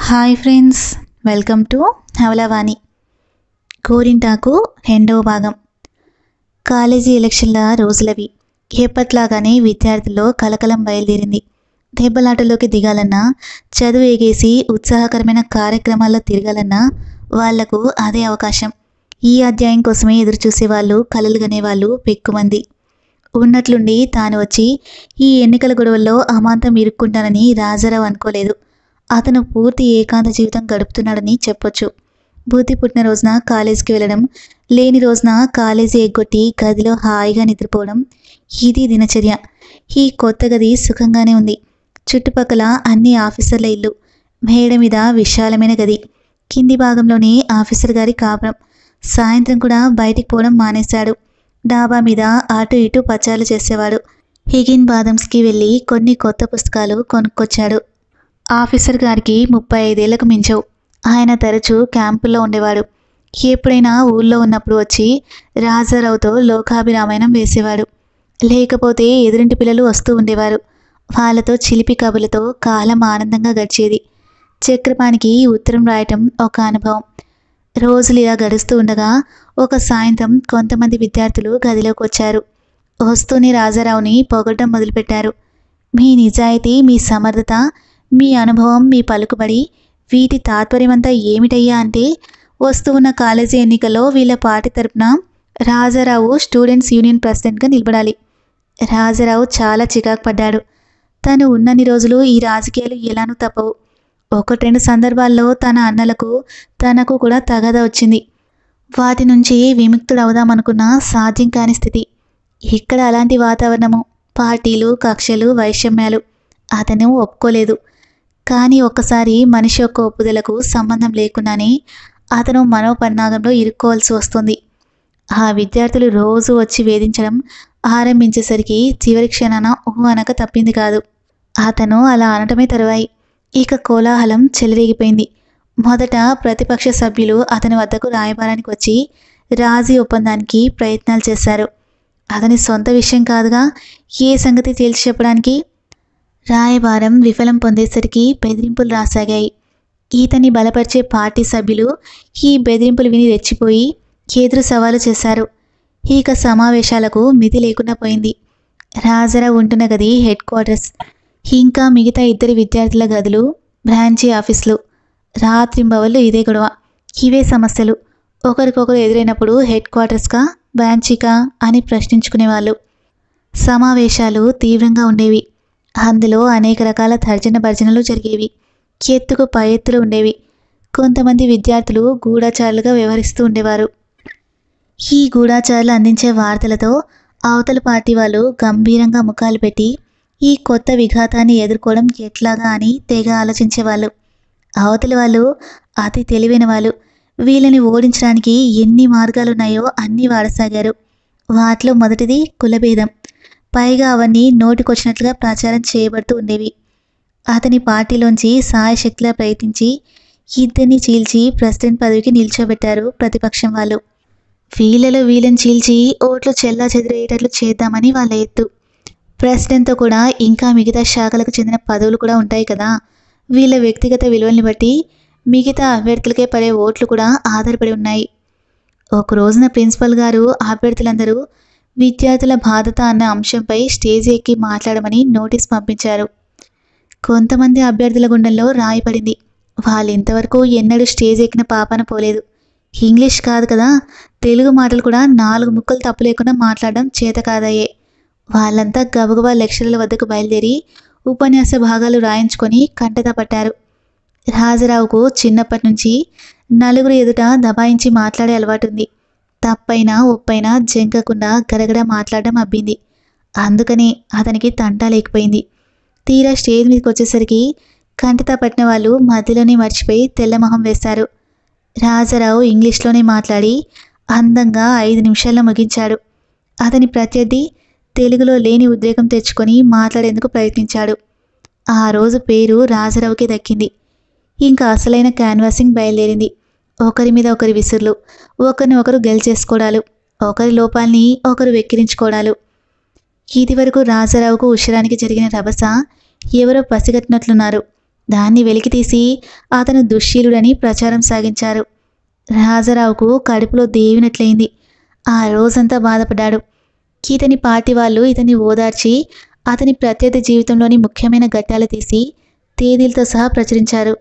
Hi friends welcome to హవలవాణి గోరింటాకు రెండవ భాగం కాలేజీ ఎలక్షన్ల రోజులవి ఎప్పట్లాగానే విద్యార్థుల్లో కలకలం బయలుదేరింది దెబ్బలాటలోకి దిగాలన్నా చదువు ఎగేసి ఉత్సాహకరమైన కార్యక్రమాల్లో తిరగాలన్నా వాళ్లకు అదే అవకాశం ఈ అధ్యాయం కోసమే ఎదురు చూసేవాళ్ళు కలలు గనేవాళ్ళు పెక్కుమంది ఉన్నట్లుండి తాను వచ్చి ఈ ఎన్నికల గొడవల్లో అమాంతం ఇరుక్కుంటానని రాజారావు అనుకోలేదు అతను పూర్తి ఏకాంత జీవితం గడుపుతున్నాడని చెప్పొచ్చు బుద్ధి పుట్టిన రోజున కాలేజీకి వెళ్ళడం లేని రోజున కాలేజీ ఎగ్గొట్టి గదిలో హాయిగా నిద్రపోవడం ఇది దినచర్య ఈ కొత్త గది సుఖంగానే ఉంది చుట్టుపక్కల అన్ని ఆఫీసర్ల ఇల్లు మేడ మీద విశాలమైన గది కింది భాగంలోనే ఆఫీసర్ గారి కాపురం సాయంత్రం కూడా బయటికి పోవడం మానేశాడు డాబా మీద అటు ఇటు పచారులు చేసేవాడు హిగిన్ బాదమ్స్కి వెళ్ళి కొన్ని కొత్త పుస్తకాలు కొనుక్కొచ్చాడు ఆఫీసర్ గారికి ముప్పై ఐదేళ్లకు మించవు ఆయన తరచూ క్యాంపుల్లో ఉండేవాడు ఎప్పుడైనా ఊళ్ళో ఉన్నప్పుడు వచ్చి రాజారావుతో లోకాభిరామాయణం వేసేవాడు లేకపోతే ఎదురింటి పిల్లలు వస్తూ ఉండేవారు వాళ్ళతో చిలిపి కబులతో కాలం ఆనందంగా గడిచేది చక్రపాణికి ఉత్తరం రాయటం ఒక అనుభవం రోజులు ఇలా గడుస్తూ ఉండగా ఒక సాయంత్రం కొంతమంది విద్యార్థులు గదిలోకి వచ్చారు వస్తూనే రాజారావుని పొగడ్డం మొదలుపెట్టారు మీ నిజాయితీ మీ సమర్థత మీ అనుభవం మీ పలుకుబడి వీటి తాత్పర్యమంతా ఏమిటయ్యా అంటే వస్తూ ఉన్న కాలేజీ ఎన్నికల్లో వీళ్ళ పార్టీ తరపున రాజారావు స్టూడెంట్స్ యూనియన్ ప్రెసిడెంట్గా నిలబడాలి రాజారావు చాలా చికాకు పడ్డాడు తను ఉన్నన్ని రోజులు ఈ రాజకీయాలు ఎలానూ తప్పవు ఒకటి రెండు సందర్భాల్లో తన అన్నలకు తనకు కూడా తగద వచ్చింది వాటి నుంచి విముక్తుడవుదామనుకున్న సాధ్యం కాని స్థితి ఇక్కడ అలాంటి వాతావరణము పార్టీలు కక్షలు వైషమ్యాలు అతను ఒప్పుకోలేదు కానీ ఒక్కసారి మనిషి యొక్క ఒప్పుదలకు సంబంధం లేకుండానే అతను మనోపరిణాగంలో ఇరుక్కోవాల్సి వస్తుంది ఆ విద్యార్థులు రోజు వచ్చి వేధించడం ఆరంభించేసరికి చివరి క్షణాన ఊహ అనక తప్పింది కాదు అతను అలా అనటమే తరువాయి ఇక కోలాహలం చెలరేగిపోయింది మొదట ప్రతిపక్ష సభ్యులు అతని వద్దకు రాయబారానికి వచ్చి రాజీ ఒప్పందానికి ప్రయత్నాలు చేశారు అతని సొంత విషయం కాదుగా ఏ సంగతి తేల్చి చెప్పడానికి రాయబారం విఫలం పొందేసరికి బెదిరింపులు రాసాగాయి ఈతని బలపరిచే పార్టీ సభ్యులు ఈ బెదిరింపులు విని రెచ్చిపోయి ఎదురు సవాలు చేశారు ఇక సమావేశాలకు మితి లేకుండా పోయింది రాజారావు ఉంటున్న గది హెడ్ క్వార్టర్స్ ఇంకా మిగతా ఇద్దరు విద్యార్థుల గదులు బ్రాంచీ ఆఫీసులు రాత్రింబవళ్ళు ఇదే గొడవ ఇవే సమస్యలు ఒకరికొకరు ఎదురైనప్పుడు హెడ్ క్వార్టర్స్గా బ్రాంచీకా అని ప్రశ్నించుకునేవాళ్ళు సమావేశాలు తీవ్రంగా ఉండేవి అందులో అనేక రకాల తర్జన భర్జనలు జరిగేవి ఎత్తుకు పై ఎత్తులు ఉండేవి కొంతమంది విద్యార్థులు గూఢాచారులుగా వ్యవహరిస్తూ ఉండేవారు ఈ గూఢాచారులు అందించే వార్తలతో అవతల పార్టీ వాళ్ళు గంభీరంగా ముఖాలు పెట్టి ఈ కొత్త విఘాతాన్ని ఎదుర్కోవడం ఎట్లాగా అని తెగ ఆలోచించేవాళ్ళు అవతలి వాళ్ళు అతి తెలివైన వాళ్ళు వీళ్ళని ఓడించడానికి ఎన్ని మార్గాలున్నాయో అన్నీ వాడసాగారు వాటిలో మొదటిది కులభేదం పైగా అవన్నీ నోటికొచ్చినట్లుగా ప్రచారం చేయబడుతూ ఉండేవి అతని పార్టీలోంచి సాయశక్తిలా ప్రయత్నించి ఇద్దరిని చీల్చి ప్రెసిడెంట్ పదవికి నిల్చోబెట్టారు ప్రతిపక్షం వాళ్ళు వీళ్ళలో వీళ్ళని చీల్చి ఓట్లు చెల్లా చెదిరేటట్లు చేద్దామని వాళ్ళ ఎత్తు ప్రెసిడెంట్తో కూడా ఇంకా మిగతా శాఖలకు చెందిన పదవులు కూడా ఉంటాయి కదా వీళ్ళ వ్యక్తిగత విలువల్ని బట్టి మిగతా అభ్యర్థులకే పడే ఓట్లు కూడా ఆధారపడి ఉన్నాయి ఒక రోజున ప్రిన్సిపల్ గారు అభ్యర్థులందరూ విద్యార్థుల బాధత అన్న అంశంపై స్టేజ్ ఎక్కి మాట్లాడమని నోటీస్ పంపించారు కొంతమంది అభ్యర్థుల గుండెల్లో రాయి పడింది వాళ్ళు ఇంతవరకు ఎన్నడూ స్టేజ్ ఎక్కిన పాపన పోలేదు ఇంగ్లీష్ కాదు కదా తెలుగు మాటలు కూడా నాలుగు ముక్కలు తప్పు లేకుండా మాట్లాడడం చేత కాదయ్యే వాళ్ళంతా గబగబా లెక్చరర్ల వద్దకు బయలుదేరి ఉపన్యాస భాగాలు రాయించుకొని కంటత పట్టారు రాజరావుకు చిన్నప్పటి నుంచి నలుగురు ఎదుట దబాయించి మాట్లాడే అలవాటుంది తప్పైనా ఒప్పైనా జంకకుండా గడగడ మాట్లాడడం అబ్బింది అందుకనే అతనికి తంటా లేకపోయింది తీరా స్టేజ్ మీదకి వచ్చేసరికి కంటతా పట్టిన వాళ్ళు మధ్యలోనే మర్చిపోయి తెల్లమొహం వేశారు రాజారావు ఇంగ్లీష్లోనే మాట్లాడి అందంగా ఐదు నిమిషాల్లో ముగించాడు అతని ప్రత్యర్థి తెలుగులో లేని ఉద్రేకం తెచ్చుకొని మాట్లాడేందుకు ప్రయత్నించాడు ఆ రోజు పేరు రాజారావుకి దక్కింది ఇంకా అసలైన క్యాన్వాసింగ్ బయలుదేరింది ఒకరి మీద ఒకరి విసురులు ఒకరిని ఒకరు గెలిచేసుకోవడాలు ఒకరి లోపాల్ని ఒకరు వెక్కిరించుకోవడాలు ఇది వరకు రాజారావుకు ఉషరానికి జరిగిన రభస ఎవరో పసిగట్టినట్లున్నారు దాన్ని వెలికితీసి అతను దుశ్శీలుడని ప్రచారం సాగించారు రాజారావుకు కడుపులో దేవినట్లయింది ఆ రోజంతా బాధపడ్డాడు ఇతని పార్టీ వాళ్ళు ఇతన్ని ఓదార్చి అతని ప్రత్యర్థి జీవితంలోని ముఖ్యమైన ఘట్టాలు తీసి తేదీలతో సహా ప్రచురించారు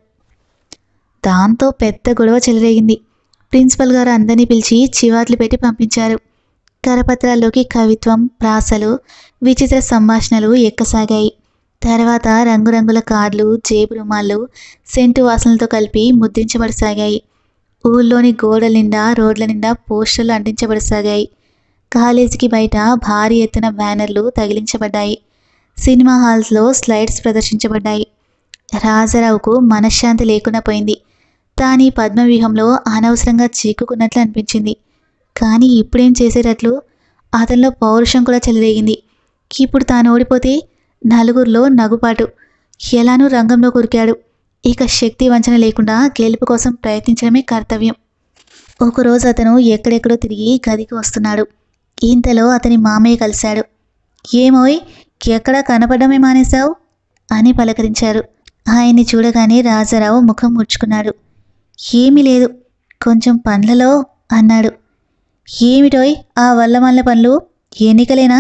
దాంతో పెద్ద గొడవ చెలరేగింది ప్రిన్సిపల్ గారు అందరినీ పిలిచి చివాట్లు పెట్టి పంపించారు కరపత్రాల్లోకి కవిత్వం ప్రాసలు విచిత్ర సంభాషణలు ఎక్కసాగాయి తర్వాత రంగురంగుల కార్డులు జేబు రుమాళ్ళు సెంటు వాసనలతో కలిపి ముద్రించబడసాగాయి ఊళ్ళోని గోడల నిండా రోడ్ల నిండా పోస్టర్లు అంటించబడసాగాయి కాలేజీకి బయట భారీ ఎత్తున బ్యానర్లు తగిలించబడ్డాయి సినిమా హాల్స్లో స్లైడ్స్ ప్రదర్శించబడ్డాయి రాజారావుకు మనశ్శాంతి లేకుండా పోయింది తాను ఈ పద్మవ్యూహంలో అనవసరంగా చిక్కుకున్నట్లు అనిపించింది కానీ ఇప్పుడేం చేసేటట్లు అతనిలో పౌరుషం కూడా చెలరేగింది ఇప్పుడు తాను ఓడిపోతే నలుగురిలో నగుపాటు ఎలానూ రంగంలో కురికాడు ఇక శక్తి వంచన లేకుండా గెలుపు కోసం ప్రయత్నించడమే కర్తవ్యం ఒకరోజు అతను ఎక్కడెక్కడో తిరిగి గదికి వస్తున్నాడు ఇంతలో అతని మామయ్య కలిశాడు ఏమోయ్ ఎక్కడా కనపడమే మానేశావు అని పలకరించారు ఆయన్ని చూడగానే రాజారావు ముఖం ముడుచుకున్నాడు ఏమీ లేదు కొంచెం పండ్లలో అన్నాడు ఏమిటోయ్ ఆ వల్లమల్ల పనులు ఎన్నికలేనా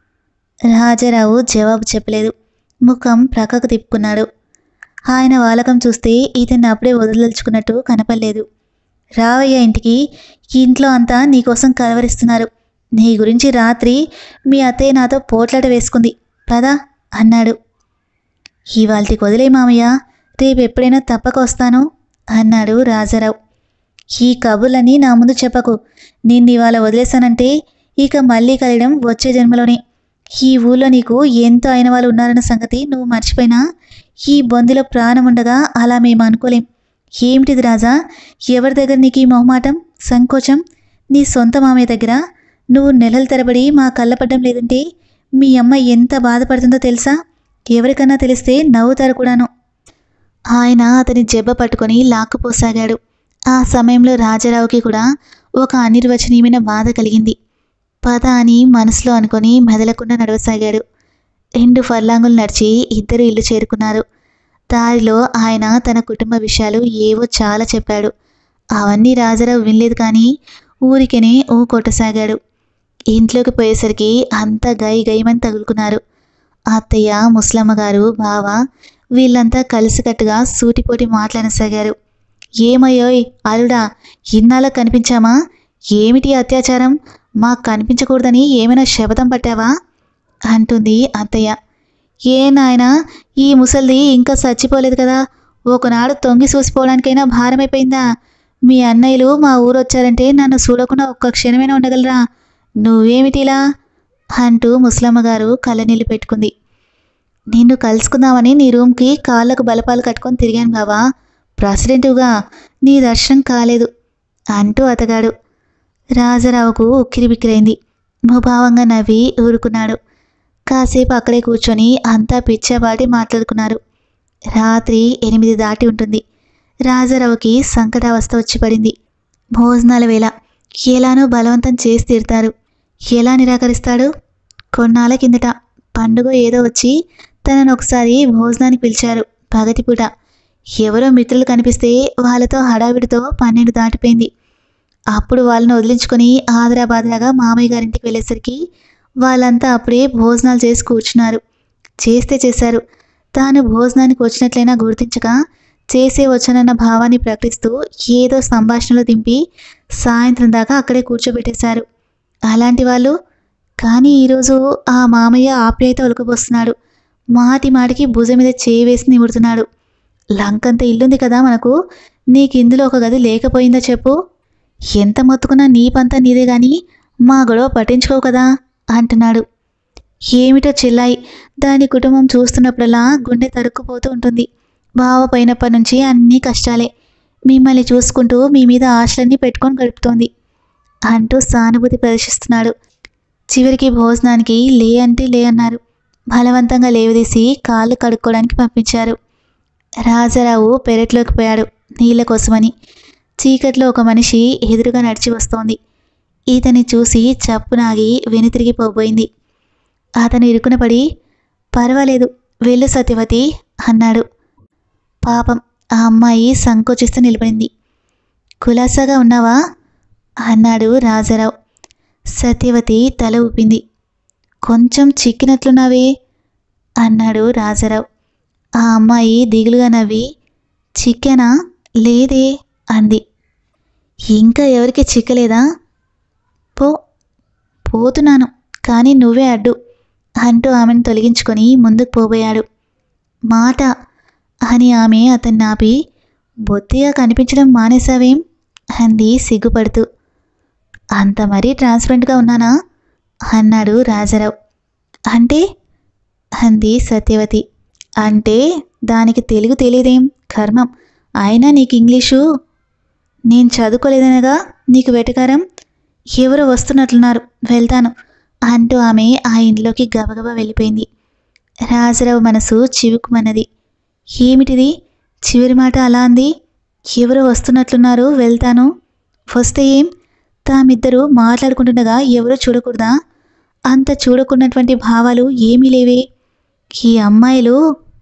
రాజారావు జవాబు చెప్పలేదు ముఖం ప్రక్కకు తిప్పుకున్నాడు ఆయన వాలకం చూస్తే ఇతన్ని అప్పుడే వదిలించుకున్నట్టు కనపడలేదు రావయ్య ఇంటికి ఇంట్లో అంతా నీకోసం కలవరిస్తున్నారు నీ గురించి రాత్రి మీ అత్తయ్య నాతో పోట్లాట వేసుకుంది పదా అన్నాడు ఇవాళకి వదిలే మామయ్య రేపు ఎప్పుడైనా తప్పక వస్తాను అన్నాడు రాజారావు ఈ కబుర్లని నా ముందు చెప్పకు నిన్ను ఇవాళ వదిలేశానంటే ఇక మళ్ళీ కలయడం వచ్చే జన్మలోనే ఈ ఊళ్ళో నీకు ఎంతో అయిన వాళ్ళు ఉన్నారన్న సంగతి నువ్వు మర్చిపోయినా ఈ బొందిలో ప్రాణం ఉండగా అలా మేము అనుకోలేం ఏమిటిది రాజా ఎవరి దగ్గర నీకు ఈ మొహమాటం సంకోచం నీ సొంత మామయ్య దగ్గర నువ్వు నెలల తరబడి మా కళ్ళపడ్డం లేదంటే మీ అమ్మ ఎంత బాధపడుతుందో తెలుసా ఎవరికన్నా తెలిస్తే నవ్వుతారు కూడాను ఆయన అతని జబ్బ పట్టుకొని లాక్కుపోసాగాడు ఆ సమయంలో రాజారావుకి కూడా ఒక అనిర్వచనీయమైన బాధ కలిగింది పద అని మనసులో అనుకొని మెదలకుండా నడవసాగాడు రెండు ఫర్లాంగులు నడిచి ఇద్దరు ఇల్లు చేరుకున్నారు దారిలో ఆయన తన కుటుంబ విషయాలు ఏవో చాలా చెప్పాడు అవన్నీ రాజారావు వినలేదు కానీ ఊరికనే ఊ కొట్టసాగాడు ఇంట్లోకి పోయేసరికి అంతా గై గైమని తగులుకున్నారు అత్తయ్య ముసలమ్మ గారు బావ వీళ్ళంతా కలిసికట్టుగా సూటిపోటి మాట్లాడసాగారు ఏమయ్యోయ్ అలుడా ఇన్నాళ్ళ కనిపించామా ఏమిటి అత్యాచారం మాకు కనిపించకూడదని ఏమైనా శపథం పట్టావా అంటుంది అత్తయ్య ఏ నాయనా ఈ ముసల్ది ఇంకా చచ్చిపోలేదు కదా ఒకనాడు తొంగి చూసిపోవడానికైనా భారమైపోయిందా మీ అన్నయ్యలు మా ఊరు వచ్చారంటే నన్ను చూడకుండా ఒక్క క్షణమైనా ఉండగలరా నువ్వేమిటిలా అంటూ ముసలమ్మ గారు కళ్ళనీళ్ళు పెట్టుకుంది నిన్ను కలుసుకుందామని నీ రూమ్కి కాళ్ళకు బలపాలు కట్టుకొని తిరిగాను బావా ప్రెసిడెంటుగా నీ దర్శనం కాలేదు అంటూ అతగాడు రాజారావుకు ఉక్కిరి బిక్కిరైంది ముభావంగా నవ్వి ఊరుకున్నాడు కాసేపు అక్కడే కూర్చొని అంతా పిచ్చాబాటి మాట్లాడుకున్నారు రాత్రి ఎనిమిది దాటి ఉంటుంది రాజారావుకి సంకటావస్థ వచ్చి పడింది భోజనాల వేళ ఎలానో బలవంతం చేసి తీరుతారు ఎలా నిరాకరిస్తాడు కొన్నాళ్ళ కిందట పండుగ ఏదో వచ్చి తనను ఒకసారి భోజనానికి పిలిచారు పగటిపూట ఎవరో మిత్రులు కనిపిస్తే వాళ్ళతో హడావిడితో పన్నెండు దాటిపోయింది అప్పుడు వాళ్ళని వదిలించుకొని ఆదరాబాదరాగా మామయ్య గారింటికి వెళ్ళేసరికి వాళ్ళంతా అప్పుడే భోజనాలు చేసి కూర్చున్నారు చేస్తే చేశారు తాను భోజనానికి వచ్చినట్లయినా గుర్తించక చేసే వచ్చనన్న భావాన్ని ప్రకటిస్తూ ఏదో సంభాషణలో దింపి సాయంత్రం దాకా అక్కడే కూర్చోబెట్టేశారు అలాంటి వాళ్ళు కానీ ఈరోజు ఆ మామయ్య ఆప్యాయత ఒలకపోస్తున్నాడు మాటి మాటికి భుజం మీద చేయి వేసి నిముడుతున్నాడు లంకంత ఇల్లుంది కదా మనకు నీకు ఇందులో ఒక గది లేకపోయిందా చెప్పు ఎంత మొత్తుకున్నా నీ పంతా నీదే గాని మా గొడవ పట్టించుకోవు కదా అంటున్నాడు ఏమిటో చెల్లాయి దాని కుటుంబం చూస్తున్నప్పుడల్లా గుండె తరుక్కుపోతూ ఉంటుంది బావ పోయినప్పటి నుంచి అన్నీ కష్టాలే మిమ్మల్ని చూసుకుంటూ మీ మీద ఆశలన్నీ పెట్టుకొని గడుపుతోంది అంటూ సానుభూతి ప్రదర్శిస్తున్నాడు చివరికి భోజనానికి లే అంటే లే అన్నారు బలవంతంగా లేవదీసి కాళ్ళు కడుక్కోవడానికి పంపించారు రాజారావు పెరట్లోకి పోయాడు నీళ్ళ కోసమని చీకట్లో ఒక మనిషి ఎదురుగా నడిచి వస్తోంది ఈతని చూసి చప్పునాగి వెనుతిరిగిపోబోయింది అతను ఇరుకున పడి పర్వాలేదు వెళ్ళు సత్యవతి అన్నాడు పాపం ఆ అమ్మాయి సంకోచిస్తూ నిలబడింది కులాసాగా ఉన్నావా అన్నాడు రాజారావు సత్యవతి తల ఊపింది కొంచెం చిక్కినట్లున్నావే అన్నాడు రాజారావు ఆ అమ్మాయి దిగులుగా నవ్వి చిక్కెనా లేదే అంది ఇంకా ఎవరికి చిక్కలేదా పో పోతున్నాను కానీ నువ్వే అడ్డు అంటూ ఆమెను తొలగించుకొని ముందుకు పోబోయాడు మాట అని ఆమె అతన్ని ఆపి బొత్తిగా కనిపించడం మానేశావేం అంది సిగ్గుపడుతూ అంత మరీ ట్రాన్స్పరెంట్గా ఉన్నానా అన్నాడు రాజారావు అంటే అంది సత్యవతి అంటే దానికి తెలుగు తెలియదేం కర్మం అయినా నీకు ఇంగ్లీషు నేను చదువుకోలేదనగా నీకు వెటకారం ఎవరో వస్తున్నట్లున్నారు వెళ్తాను అంటూ ఆమె ఆ ఇంట్లోకి గబగబా వెళ్ళిపోయింది రాజరావు మనసు చివుకుమన్నది ఏమిటిది చివరి మాట అలా అంది ఎవరో వస్తున్నట్లున్నారు వెళ్తాను వస్తే ఏం తామిద్దరూ మాట్లాడుకుంటుండగా ఎవరూ చూడకూడదా అంత చూడకున్నటువంటి భావాలు ఏమీ లేవే ఈ అమ్మాయిలు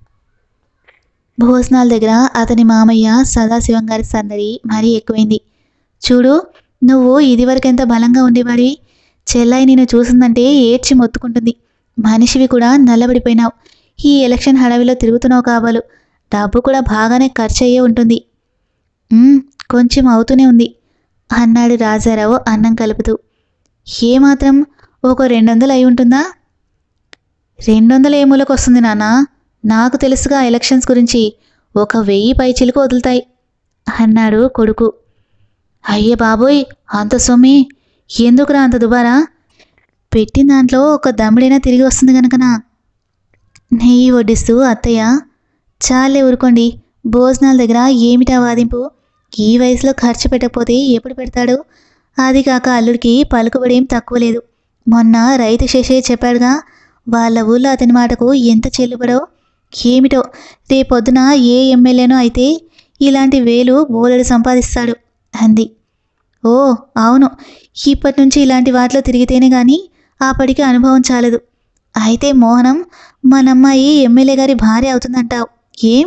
భోజనాల దగ్గర అతని మామయ్య సదాశివం గారి సందడి మరీ ఎక్కువైంది చూడు నువ్వు ఇదివరకు ఎంత బలంగా ఉండేవాడివి చెల్లాయి నేను చూసిందంటే ఏడ్చి మొత్తుకుంటుంది మనిషివి కూడా నల్లబడిపోయినావు ఈ ఎలక్షన్ హడావిలో తిరుగుతున్నావు కాబోలు డబ్బు కూడా బాగానే ఖర్చు అయ్యే ఉంటుంది "ఉమ్, కొంచెం అవుతూనే ఉంది అన్నాడు రాజారావు అన్నం కలుపుతూ ఏమాత్రం ఒక రెండు వందలు అయి ఉంటుందా రెండు వందల ఏ మూలకు వస్తుంది నాన్న నాకు తెలుసుగా ఎలక్షన్స్ గురించి ఒక వెయ్యి పై చిలుకు వదులుతాయి అన్నాడు కొడుకు అయ్యే బాబోయ్ అంత సొమ్మి ఎందుకురా అంత దుబారా పెట్టిన దాంట్లో ఒక దమ్ముడైనా తిరిగి వస్తుంది కనుకనా నెయ్యి వడ్డిస్తూ అత్తయ్య చాలే ఊరుకోండి భోజనాల దగ్గర ఏమిటా వాదింపు ఈ వయసులో ఖర్చు పెట్టకపోతే ఎప్పుడు పెడతాడు అది కాక అల్లుడికి పలుకుబడి ఏం తక్కువ లేదు మొన్న రైతు శేషే చెప్పాడుగా వాళ్ళ ఊళ్ళో అతని మాటకు ఎంత చెల్లుబడో ఏమిటో రేపొద్దున ఏ ఎమ్మెల్యేనో అయితే ఇలాంటి వేలు బోలెడు సంపాదిస్తాడు అంది ఓ అవును ఇప్పటి నుంచి ఇలాంటి వాటిలో తిరిగితేనే కానీ ఆపడికి అనుభవం చాలదు అయితే మోహనం మనమ్మాయి ఎమ్మెల్యే గారి భార్య అవుతుందంటావు ఏం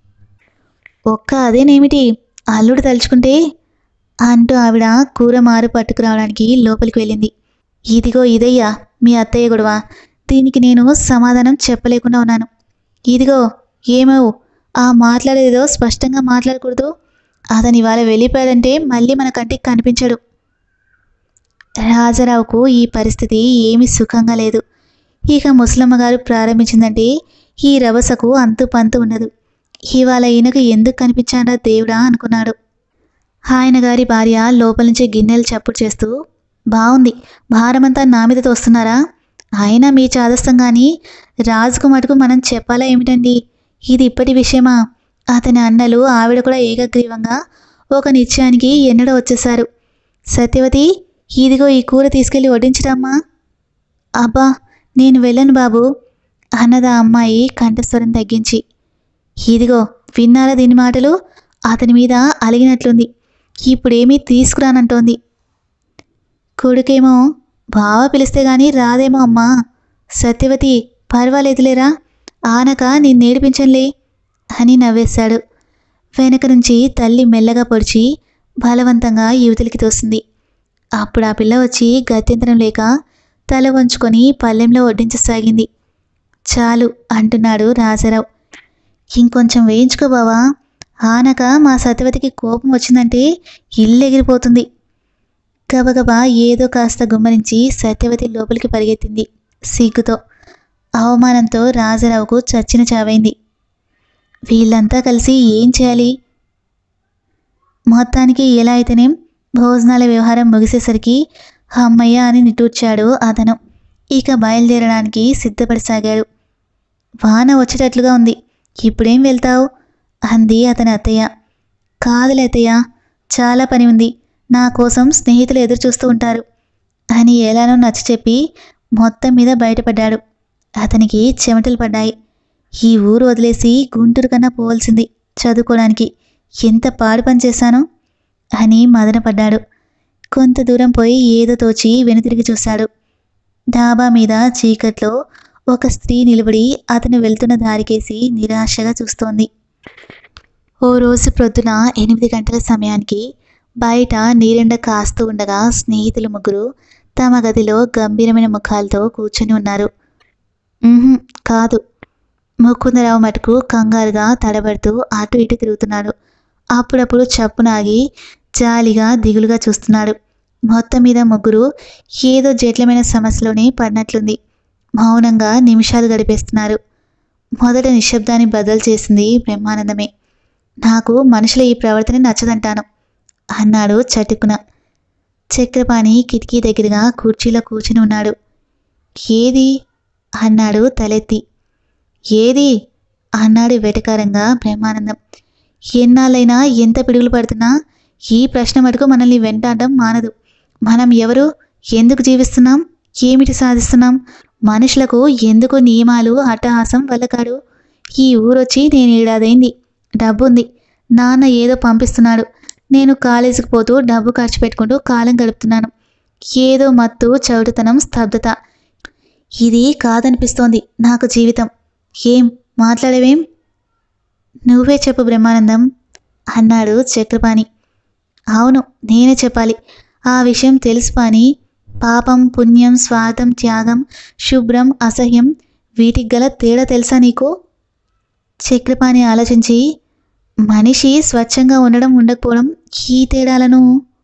ఒక్క అదేనేమిటి అల్లుడు తలుచుకుంటే అంటూ ఆవిడ కూర మారు పట్టుకురావడానికి లోపలికి వెళ్ళింది ఇదిగో ఇదయ్యా మీ అత్తయ్య గొడవ దీనికి నేను సమాధానం చెప్పలేకుండా ఉన్నాను ఇదిగో ఏమవు ఆ మాట్లాడేదో స్పష్టంగా మాట్లాడకూడదు అతని ఇవాళ వెళ్ళిపోయాడంటే మళ్ళీ మన కంటికి కనిపించడు రాజారావుకు ఈ పరిస్థితి ఏమీ సుఖంగా లేదు ఇక ముసలమ్మ గారు ప్రారంభించిందంటే ఈ రభసకు అంతు పంతు ఉండదు ఇవాళ ఈయనకు ఎందుకు కనిపించాడా దేవుడా అనుకున్నాడు ఆయన గారి భార్య లోపల నుంచి గిన్నెలు చప్పుడు చేస్తూ బాగుంది భారమంతా నా మీద తోస్తున్నారా అయినా మీ చాదస్తం కానీ రాజుకు మటుకు మనం చెప్పాలా ఏమిటండి ఇది ఇప్పటి విషయమా అతని అన్నలు ఆవిడ కూడా ఏకగ్రీవంగా ఒక నిశ్చయానికి ఎన్నడో వచ్చేశారు సత్యవతి ఇదిగో ఈ కూర తీసుకెళ్ళి వడ్డించడమ్మా అబ్బా నేను వెళ్ళను బాబు అన్నదా అమ్మాయి కంఠస్వరం తగ్గించి ఇదిగో విన్నారా దీని మాటలు అతని మీద అలిగినట్లుంది ఇప్పుడేమీ తీసుకురానంటోంది కొడుకేమో బావ పిలిస్తే గాని రాదేమో అమ్మా సత్యవతి పర్వాలేదులేరా ఆనక నేను నేర్పించనులే అని నవ్వేశాడు వెనక నుంచి తల్లి మెల్లగా పొడిచి బలవంతంగా యువతలికి తోసింది అప్పుడు ఆ పిల్ల వచ్చి గత్యంతరం లేక తల వంచుకొని పల్లెంలో వడ్డించసాగింది చాలు అంటున్నాడు రాజారావు ఇంకొంచెం వేయించుకో బావా ఆనక మా సత్యవతికి కోపం వచ్చిందంటే ఇల్లు ఎగిరిపోతుంది గబగబా ఏదో కాస్త గుమ్మరించి సత్యవతి లోపలికి పరిగెత్తింది సిగ్గుతో అవమానంతో రాజారావుకు చచ్చిన చావైంది వీళ్ళంతా కలిసి ఏం చేయాలి మొత్తానికి ఎలా అయితేనేం భోజనాల వ్యవహారం ముగిసేసరికి అమ్మయ్య అని నిట్టూర్చాడు అతను ఇక బయలుదేరడానికి సిద్ధపడసాగాడు వాన వచ్చేటట్లుగా ఉంది ఇప్పుడేం వెళ్తావు అంది అతని అత్తయ్య కాదులే అత్తయ్య చాలా పని ఉంది నా కోసం స్నేహితులు ఎదురు చూస్తూ ఉంటారు అని ఎలానో నచ్చ చెప్పి మొత్తం మీద బయటపడ్డాడు అతనికి చెమటలు పడ్డాయి ఈ ఊరు వదిలేసి గుంటూరు కన్నా పోవలసింది చదువుకోవడానికి ఎంత పాడు పని చేశాను అని మదనపడ్డాడు కొంత దూరం పోయి ఏదో తోచి వెనుతిరిగి చూశాడు డాబా మీద చీకట్లో ఒక స్త్రీ నిలబడి అతను వెళ్తున్న దారికేసి నిరాశగా చూస్తోంది ఓ రోజు ప్రొద్దున ఎనిమిది గంటల సమయానికి బయట నీరెండ కాస్తూ ఉండగా స్నేహితులు ముగ్గురు తమ గదిలో గంభీరమైన ముఖాలతో కూర్చొని ఉన్నారు "ఉహుం, కాదు ముకుందరావు మటుకు కంగారుగా తడబడుతూ అటు ఇటు తిరుగుతున్నాడు అప్పుడప్పుడు చప్పునాగి జాలిగా దిగులుగా చూస్తున్నాడు మొత్తం మీద ముగ్గురు ఏదో జటిలమైన సమస్యలోనే పడినట్లుంది మౌనంగా నిమిషాలు గడిపేస్తున్నారు మొదట నిశ్శబ్దాన్ని బదులు చేసింది బ్రహ్మానందమే నాకు మనుషుల ఈ ప్రవర్తన నచ్చదంటాను అన్నాడు చటుకున చక్రపాణి కిటికీ దగ్గరగా కుర్చీలో కూర్చుని ఉన్నాడు ఏది అన్నాడు తలెత్తి ఏది అన్నాడు వెటకారంగా బ్రహ్మానందం ఎన్నాళ్ళైనా ఎంత పిడుగులు పడుతున్నా ఈ ప్రశ్న మటుకు మనల్ని వెంటాడడం మానదు మనం ఎవరు ఎందుకు జీవిస్తున్నాం ఏమిటి సాధిస్తున్నాం మనుషులకు ఎందుకు నియమాలు అట్టహాసం వల్లకాడు ఈ ఊరొచ్చి నేను ఏడాదైంది డబ్బుంది నాన్న ఏదో పంపిస్తున్నాడు నేను కాలేజీకి పోతూ డబ్బు ఖర్చు పెట్టుకుంటూ కాలం గడుపుతున్నాను ఏదో మత్తు చౌటుతనం స్తబ్దత ఇది కాదనిపిస్తోంది నాకు జీవితం ఏం మాట్లాడేవేం నువ్వే చెప్పు బ్రహ్మానందం అన్నాడు చక్రపాణి అవును నేనే చెప్పాలి ఆ విషయం తెలుసు పాని పాపం పుణ్యం స్వార్థం త్యాగం శుభ్రం అసహ్యం వీటికి గల తేడా తెలుసా నీకు చక్రపాణి ఆలోచించి మనిషి స్వచ్ఛంగా ఉండడం ఉండకపోవడం ఈ తేడాలను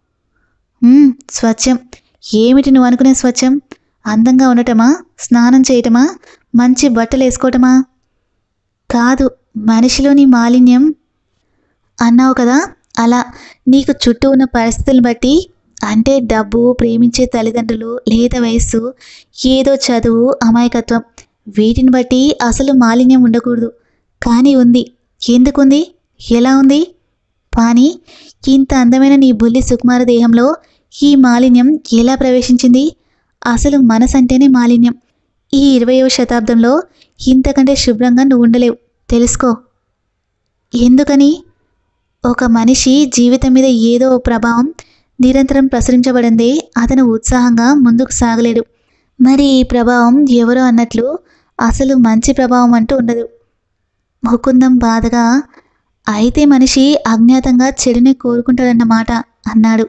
"ఉమ్, స్వచ్ఛం ఏమిటి నువ్వు అనుకునే స్వచ్ఛం అందంగా ఉండటమా స్నానం చేయటమా మంచి బట్టలు వేసుకోవటమా కాదు మనిషిలోని మాలిన్యం అన్నావు కదా అలా నీకు చుట్టూ ఉన్న పరిస్థితులను బట్టి అంటే డబ్బు ప్రేమించే తల్లిదండ్రులు లేత వయస్సు ఏదో చదువు అమాయకత్వం వీటిని బట్టి అసలు మాలిన్యం ఉండకూడదు కానీ ఉంది ఎందుకుంది ఎలా ఉంది పాని ఇంత అందమైన నీ బుల్లి సుకుమార దేహంలో ఈ మాలిన్యం ఎలా ప్రవేశించింది అసలు మనసంటేనే మాలిన్యం ఈ ఇరవయవ శతాబ్దంలో ఇంతకంటే శుభ్రంగా నువ్వు ఉండలేవు తెలుసుకో ఎందుకని ఒక మనిషి జీవితం మీద ఏదో ఓ ప్రభావం నిరంతరం ప్రసరించబడిందే అతను ఉత్సాహంగా ముందుకు సాగలేడు మరి ఈ ప్రభావం ఎవరో అన్నట్లు అసలు మంచి ప్రభావం అంటూ ఉండదు ముకుందం బాధగా అయితే మనిషి అజ్ఞాతంగా చెడుని కోరుకుంటాడన్నమాట అన్నాడు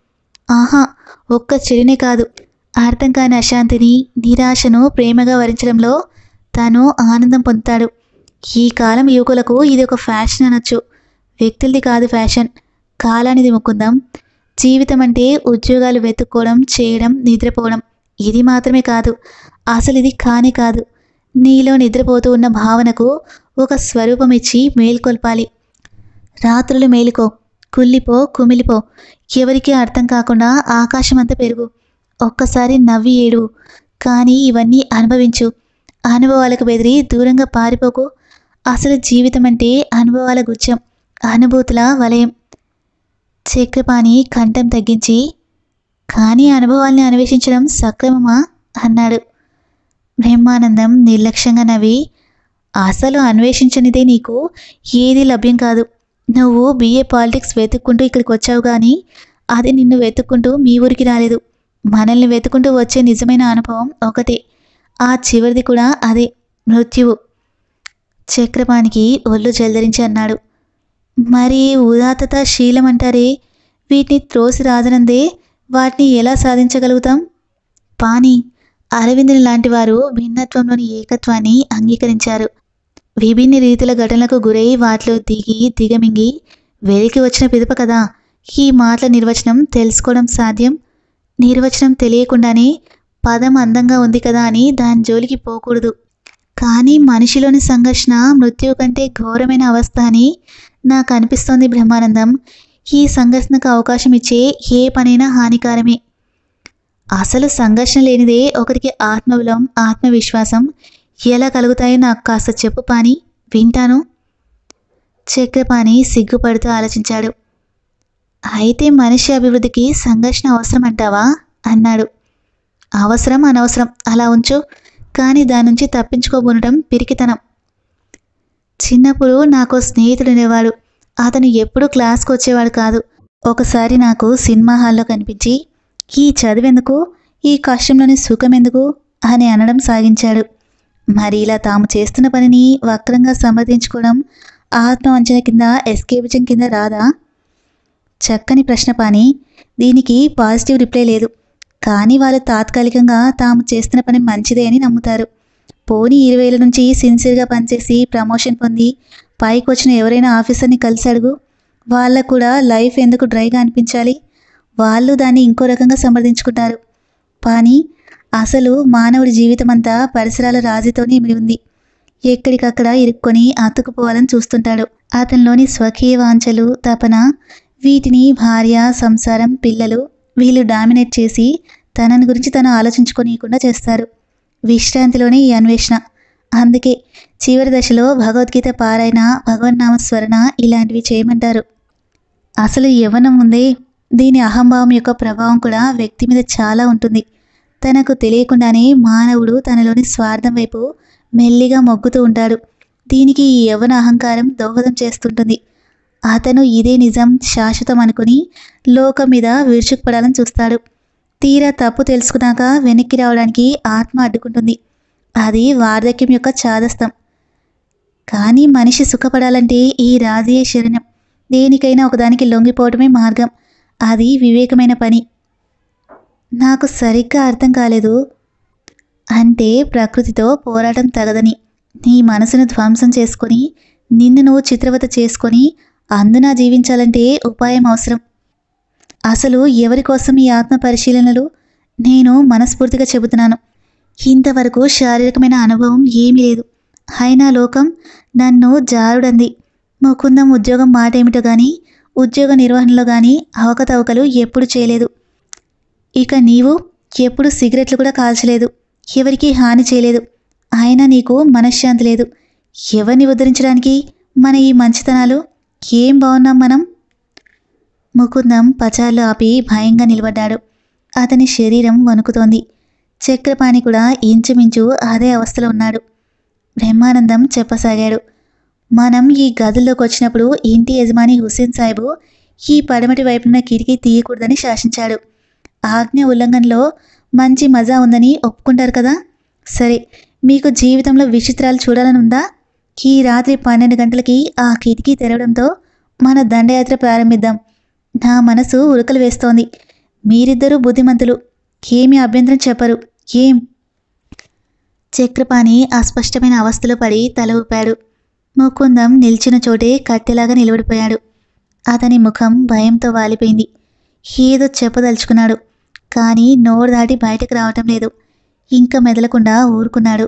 ఆహా ఒక్క చెడునే కాదు అర్థం కాని అశాంతిని నిరాశను ప్రేమగా వరించడంలో తాను ఆనందం పొందుతాడు ఈ కాలం యువకులకు ఇది ఒక ఫ్యాషన్ అనొచ్చు వ్యక్తులది కాదు ఫ్యాషన్ కాలానిది ముకుందాం జీవితం అంటే ఉద్యోగాలు వెతుక్కోవడం చేయడం నిద్రపోవడం ఇది మాత్రమే కాదు అసలు ఇది కానే కాదు నీలో నిద్రపోతూ ఉన్న భావనకు ఒక స్వరూపం ఇచ్చి మేల్కొల్పాలి రాత్రులు మేలుకో కుళ్ళిపో కుమిలిపో ఎవరికీ అర్థం కాకుండా ఆకాశం అంతా పెరుగు ఒక్కసారి నవ్వి ఏడు కానీ ఇవన్నీ అనుభవించు అనుభవాలకు బెదిరి దూరంగా పారిపోకు అసలు జీవితం అంటే అనుభవాల గుచ్చం అనుభూతుల వలయం చక్రపాణి కంఠం తగ్గించి కానీ అనుభవాల్ని అన్వేషించడం సక్రమమా అన్నాడు బ్రహ్మానందం నిర్లక్ష్యంగా నవ్వి అసలు అన్వేషించనిదే నీకు ఏది లభ్యం కాదు నువ్వు బీఏ పాలిటిక్స్ వెతుక్కుంటూ ఇక్కడికి వచ్చావు కానీ అది నిన్ను వెతుక్కుంటూ మీ ఊరికి రాలేదు మనల్ని వెతుకుంటూ వచ్చే నిజమైన అనుభవం ఒకటే ఆ చివరిది కూడా అదే మృత్యువు చక్రపాణికి ఒళ్ళు జల్దరించి అన్నాడు మరి ఉదాత్తత శీలం అంటారే వీటిని త్రోసి రాదనందే వాటిని ఎలా సాధించగలుగుతాం పాని అరవిందుని లాంటి వారు భిన్నత్వంలోని ఏకత్వాన్ని అంగీకరించారు విభిన్న రీతుల ఘటనలకు గురై వాటిలో దిగి దిగమింగి వెలికి వచ్చిన పిదప కదా ఈ మాటల నిర్వచనం తెలుసుకోవడం సాధ్యం నిర్వచనం తెలియకుండానే పదం అందంగా ఉంది కదా అని దాని జోలికి పోకూడదు కానీ మనిషిలోని సంఘర్షణ మృత్యువు కంటే ఘోరమైన అవస్థ అని నాకు అనిపిస్తోంది బ్రహ్మానందం ఈ సంఘర్షణకు అవకాశం ఇచ్చే ఏ పనైనా హానికారమే అసలు సంఘర్షణ లేనిదే ఒకరికి ఆత్మబలం ఆత్మవిశ్వాసం ఎలా కలుగుతాయో నాకు కాస్త చెప్పు పాని వింటాను చక్రపాణి సిగ్గుపడుతూ ఆలోచించాడు అయితే మనిషి అభివృద్ధికి సంఘర్షణ అవసరం అంటావా అన్నాడు అవసరం అనవసరం అలా ఉంచు కానీ దాని నుంచి తప్పించుకోబోనడం పిరికితనం చిన్నప్పుడు నాకు స్నేహితుడు ఉండేవాడు అతను ఎప్పుడూ క్లాస్కి వచ్చేవాడు కాదు ఒకసారి నాకు సినిమా హాల్లో కనిపించి ఈ చదివెందుకు ఈ కష్టంలోని సుఖం ఎందుకు అని అనడం సాగించాడు మరి ఇలా తాము చేస్తున్న పనిని వక్రంగా సమర్థించుకోవడం ఆత్మవంచన కింద ఎస్కేపిజం కింద రాదా చక్కని ప్రశ్న పాని దీనికి పాజిటివ్ రిప్లై లేదు కానీ వాళ్ళు తాత్కాలికంగా తాము చేస్తున్న పని మంచిదే అని నమ్ముతారు పోనీ ఇరవై ఏళ్ళ నుంచి సిన్సియర్గా పనిచేసి ప్రమోషన్ పొంది పైకి వచ్చిన ఎవరైనా ఆఫీసర్ని కలిసి అడుగు వాళ్ళకు కూడా లైఫ్ ఎందుకు డ్రైగా అనిపించాలి వాళ్ళు దాన్ని ఇంకో రకంగా సమర్థించుకుంటారు కానీ అసలు మానవుడి జీవితం అంతా పరిసరాల రాజీతోనే ఇమిడి ఉంది ఎక్కడికక్కడ ఇరుక్కొని అతుకుపోవాలని చూస్తుంటాడు అతనిలోని స్వకీయ వాంఛలు తపన వీటిని భార్య సంసారం పిల్లలు వీళ్ళు డామినేట్ చేసి తనని గురించి తను ఆలోచించుకోనీయకుండా చేస్తారు విశ్రాంతిలోనే ఈ అన్వేషణ అందుకే చివరి దశలో భగవద్గీత పారాయణ భగవన్నామ స్మరణ ఇలాంటివి చేయమంటారు అసలు యవ్వనం ఉందే దీని అహంభావం యొక్క ప్రభావం కూడా వ్యక్తి మీద చాలా ఉంటుంది తనకు తెలియకుండానే మానవుడు తనలోని స్వార్థం వైపు మెల్లిగా మొగ్గుతూ ఉంటాడు దీనికి ఈ యవ్వన అహంకారం దోహదం చేస్తుంటుంది అతను ఇదే నిజం శాశ్వతం అనుకుని లోకం మీద విరుచుకుపడాలని చూస్తాడు తీరా తప్పు తెలుసుకున్నాక వెనక్కి రావడానికి ఆత్మ అడ్డుకుంటుంది అది వార్ధక్యం యొక్క చాదస్తం కానీ మనిషి సుఖపడాలంటే ఈ రాజీయ శరణం దేనికైనా ఒకదానికి లొంగిపోవటమే మార్గం అది వివేకమైన పని నాకు సరిగ్గా అర్థం కాలేదు అంటే ప్రకృతితో పోరాటం తగదని నీ మనసును ధ్వంసం చేసుకొని నిన్ను నువ్వు చిత్రవత చేసుకొని అందున జీవించాలంటే ఉపాయం అవసరం అసలు ఎవరి కోసం ఈ ఆత్మ పరిశీలనలు నేను మనస్ఫూర్తిగా చెబుతున్నాను ఇంతవరకు శారీరకమైన అనుభవం ఏమీ లేదు అయినా లోకం నన్ను జారుడంది ముకుందం ఉద్యోగం మాట ఏమిటో కానీ ఉద్యోగ నిర్వహణలో కానీ అవకతవకలు ఎప్పుడు చేయలేదు ఇక నీవు ఎప్పుడు సిగరెట్లు కూడా కాల్చలేదు ఎవరికీ హాని చేయలేదు అయినా నీకు మనశ్శాంతి లేదు ఎవరిని ఉద్ధరించడానికి మన ఈ మంచితనాలు ఏం బాగున్నాం మనం ముకుందం పచార్లు ఆపి భయంగా నిలబడ్డాడు అతని శరీరం వణుకుతోంది చక్రపాణి కూడా ఇంచుమించు అదే అవస్థలో ఉన్నాడు బ్రహ్మానందం చెప్పసాగాడు మనం ఈ గదుల్లోకి వచ్చినప్పుడు ఇంటి యజమాని హుస్సేన్ సాహిబు ఈ పడమటి వైపున కిటికీ తీయకూడదని శాసించాడు ఆజ్ఞ ఉల్లంఘనలో మంచి మజా ఉందని ఒప్పుకుంటారు కదా సరే మీకు జీవితంలో విచిత్రాలు చూడాలని ఉందా ఈ రాత్రి పన్నెండు గంటలకి ఆ కిటికీ తెరవడంతో మన దండయాత్ర ప్రారంభిద్దాం నా మనసు ఉరకలు వేస్తోంది మీరిద్దరూ బుద్ధిమంతులు ఏమీ అభ్యంతరం చెప్పరు ఏం చక్రపాణి అస్పష్టమైన అవస్థలో పడి తల ఊపాడు ముకుందం నిల్చిన చోటే కట్టెలాగా నిలబడిపోయాడు అతని ముఖం భయంతో వాలిపోయింది ఏదో చెప్పదలుచుకున్నాడు కానీ నోరు దాటి బయటకు రావటం లేదు ఇంకా మెదలకుండా ఊరుకున్నాడు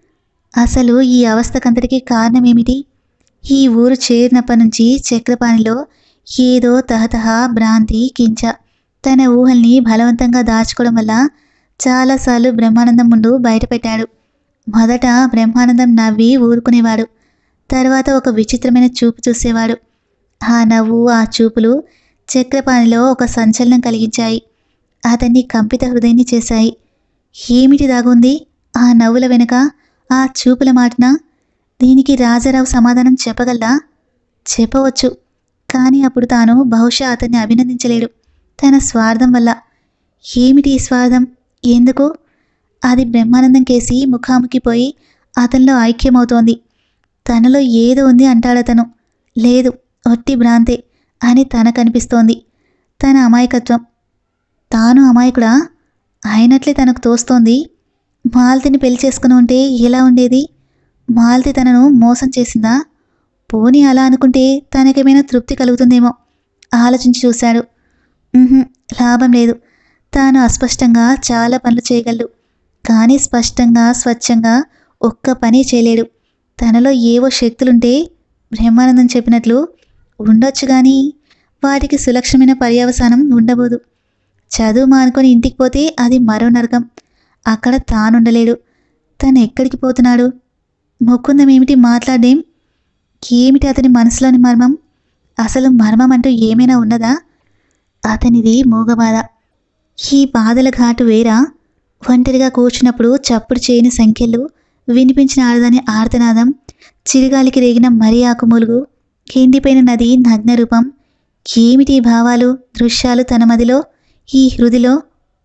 అసలు ఈ అవస్థకంతటికి కారణమేమిటి ఈ ఊరు చేరినప్పటి నుంచి చక్రపాణిలో ఏదో తహతహ భ్రాంతి కించ తన ఊహల్ని బలవంతంగా దాచుకోవడం వల్ల చాలాసార్లు బ్రహ్మానందం ముందు బయటపెట్టాడు మొదట బ్రహ్మానందం నవ్వి ఊరుకునేవాడు తర్వాత ఒక విచిత్రమైన చూపు చూసేవాడు ఆ నవ్వు ఆ చూపులు చక్రపాణిలో ఒక సంచలనం కలిగించాయి అతన్ని కంపిత హృదయాన్ని చేశాయి ఏమిటి దాగుంది ఆ నవ్వుల వెనుక ఆ చూపుల మాటన దీనికి రాజారావు సమాధానం చెప్పగలదా చెప్పవచ్చు కానీ అప్పుడు తాను బహుశా అతన్ని అభినందించలేడు తన స్వార్థం వల్ల ఏమిటి ఈ స్వార్థం ఎందుకు అది బ్రహ్మానందం కేసి ముఖాముఖి పోయి అతనిలో ఐక్యమవుతోంది తనలో ఏదో ఉంది అంటాడతను లేదు ఒట్టి భ్రాంతే అని తనకనిపిస్తోంది తన అమాయకత్వం తాను అమాయకుడా అయినట్లే తనకు తోస్తోంది మాలతిని పెళ్లి చేసుకుని ఉంటే ఎలా ఉండేది మాలతి తనను మోసం చేసిందా పోనీ అలా అనుకుంటే తనకేమైనా తృప్తి కలుగుతుందేమో ఆలోచించి చూశాడు ఉహుం, లాభం లేదు తాను అస్పష్టంగా చాలా పనులు చేయగలడు కానీ స్పష్టంగా స్వచ్ఛంగా ఒక్క పని చేయలేడు తనలో ఏవో శక్తులుంటే బ్రహ్మానందం చెప్పినట్లు ఉండొచ్చు కానీ వాటికి సులక్షణమైన పర్యవసానం ఉండబోదు చదువు మానుకొని ఇంటికి పోతే అది మరో నరకం అక్కడ తానుండలేడు తను ఎక్కడికి పోతున్నాడు ముకుందం ఏమిటి మాట్లాడేం ఏమిటి అతని మనసులోని మర్మం అసలు మర్మం అంటూ ఏమైనా ఉన్నదా అతనిది మూగబాధ ఈ బాధల ఘాటు వేరా ఒంటరిగా కూర్చున్నప్పుడు చప్పుడు చేయని సంఖ్యలు వినిపించిన ఆడదాని ఆర్తనాదం చిరుగాలికి రేగిన మరి ఆకుమూలుగు ఎండిపోయిన నది నగ్న రూపం ఏమిటి ఈ భావాలు దృశ్యాలు తన మదిలో ఈ హృదిలో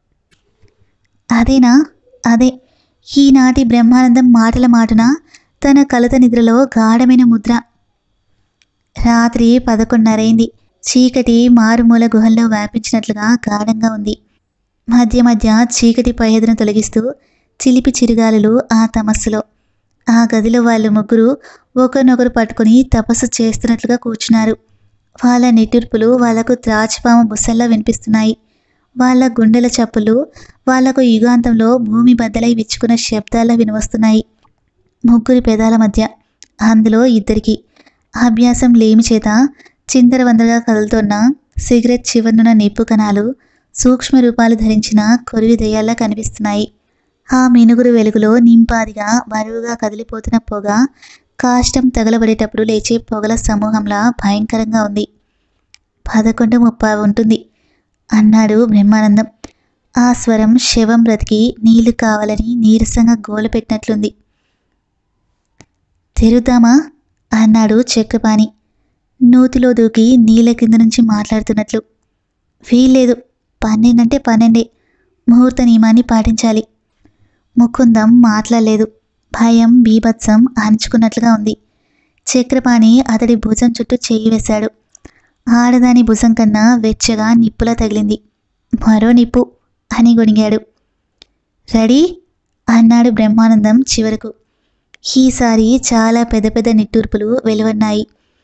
అదేనా అదే ఈనాటి బ్రహ్మానందం మాటల మాటున తన కలత నిద్రలో గాఢమైన ముద్ర రాత్రి పదకొండున్నరైంది చీకటి మారుమూల గుహల్లో వ్యాపించినట్లుగా గాఢంగా ఉంది మధ్య మధ్య చీకటి పైహెదను తొలగిస్తూ చిలిపి చిరుగాలులు ఆ తమస్సులో ఆ గదిలో వాళ్ళు ముగ్గురు ఒకరినొకరు పట్టుకుని తపస్సు చేస్తున్నట్లుగా కూర్చున్నారు వాళ్ళ నిట్టూర్పులు వాళ్లకు త్రాచిపాము బుసల్లా వినిపిస్తున్నాయి వాళ్ళ గుండెల చప్పులు వాళ్లకు యుగాంతంలో భూమి బద్దలై విచ్చుకున్న శబ్దాలా వినివస్తున్నాయి ముగ్గురి పెదాల మధ్య అందులో ఇద్దరికి అభ్యాసం లేమి చేత చిందరవందరగా కదులుతోన్న సిగరెట్ చివరనున్న నిప్పు కణాలు సూక్ష్మ రూపాలు ధరించిన కొరివి దయ్యాల్లా కనిపిస్తున్నాయి ఆ మినుగురు వెలుగులో నింపాదిగా బరువుగా కదిలిపోతున్న పొగ కాష్టం తగలబడేటప్పుడు లేచే పొగల సమూహంలా భయంకరంగా ఉంది పదకొండు ముప్పై ఉంటుంది అన్నాడు బ్రహ్మానందం ఆ స్వరం శవం బ్రతికి నీళ్లు కావాలని నీరసంగా గోల పెట్టినట్లుంది తెరుద్దామా అన్నాడు చక్రపాణి నూతిలో దూకి నీళ్ళ కింద నుంచి మాట్లాడుతున్నట్లు వీల్లేదు పన్నెండంటే పన్నెండే ముహూర్త నియమాన్ని పాటించాలి ముకుందం మాట్లాడలేదు భయం బీభత్సం అణుచుకున్నట్లుగా ఉంది చక్రపాణి అతడి భుజం చుట్టూ చెయ్యి వేశాడు ఆడదాని భుజం కన్నా వెచ్చగా నిప్పులా తగిలింది మరో నిప్పు అని గొణిగాడు రెడీ అన్నాడు బ్రహ్మానందం చివరకు ఈసారి చాలా పెద్ద పెద్ద నిట్టూర్పులు వెలువన్నాయి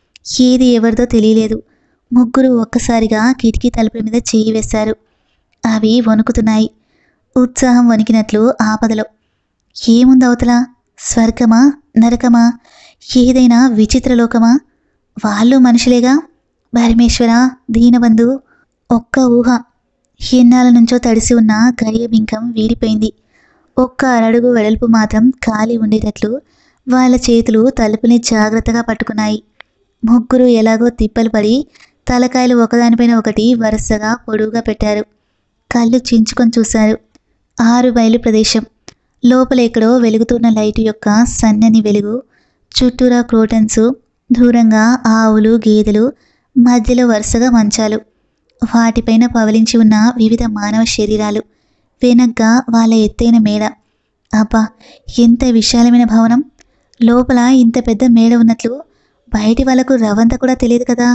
ఏది ఎవరిదో తెలియలేదు ముగ్గురు ఒక్కసారిగా కిటికీ తలుపుల మీద చేయి వేశారు అవి వణుకుతున్నాయి ఉత్సాహం వణికినట్లు ఆపదలో ఏముంది అవతల స్వర్గమా నరకమా ఏదైనా విచిత్రలోకమా వాళ్ళు మనుషులేగా పరమేశ్వర దీనబంధు ఒక్క ఊహ ఎన్నాళ్ళ నుంచో తడిసి ఉన్న గడియ బింకం వీడిపోయింది ఒక్క అరడుగు వెడల్పు మాత్రం ఖాళీ ఉండేటట్లు వాళ్ళ చేతులు తలుపుని జాగ్రత్తగా పట్టుకున్నాయి ముగ్గురు ఎలాగో తిప్పలు పడి తలకాయలు ఒకదానిపైన ఒకటి వరుసగా పొడువుగా పెట్టారు కళ్ళు చించుకొని చూశారు ఆరు బయలు ప్రదేశం లోపల ఎక్కడో వెలుగుతున్న లైటు యొక్క సన్నని వెలుగు చుట్టూరా క్రోటన్స్ దూరంగా ఆవులు గేదెలు మధ్యలో వరుసగా మంచాలు వాటిపైన పవలించి ఉన్న వివిధ మానవ శరీరాలు వెనగ్గా వాళ్ళ ఎత్తైన మేడ అబ్బా ఎంత విశాలమైన భవనం లోపల ఇంత పెద్ద మేడ ఉన్నట్లు బయటి వాళ్ళకు రవంత కూడా తెలియదు కదా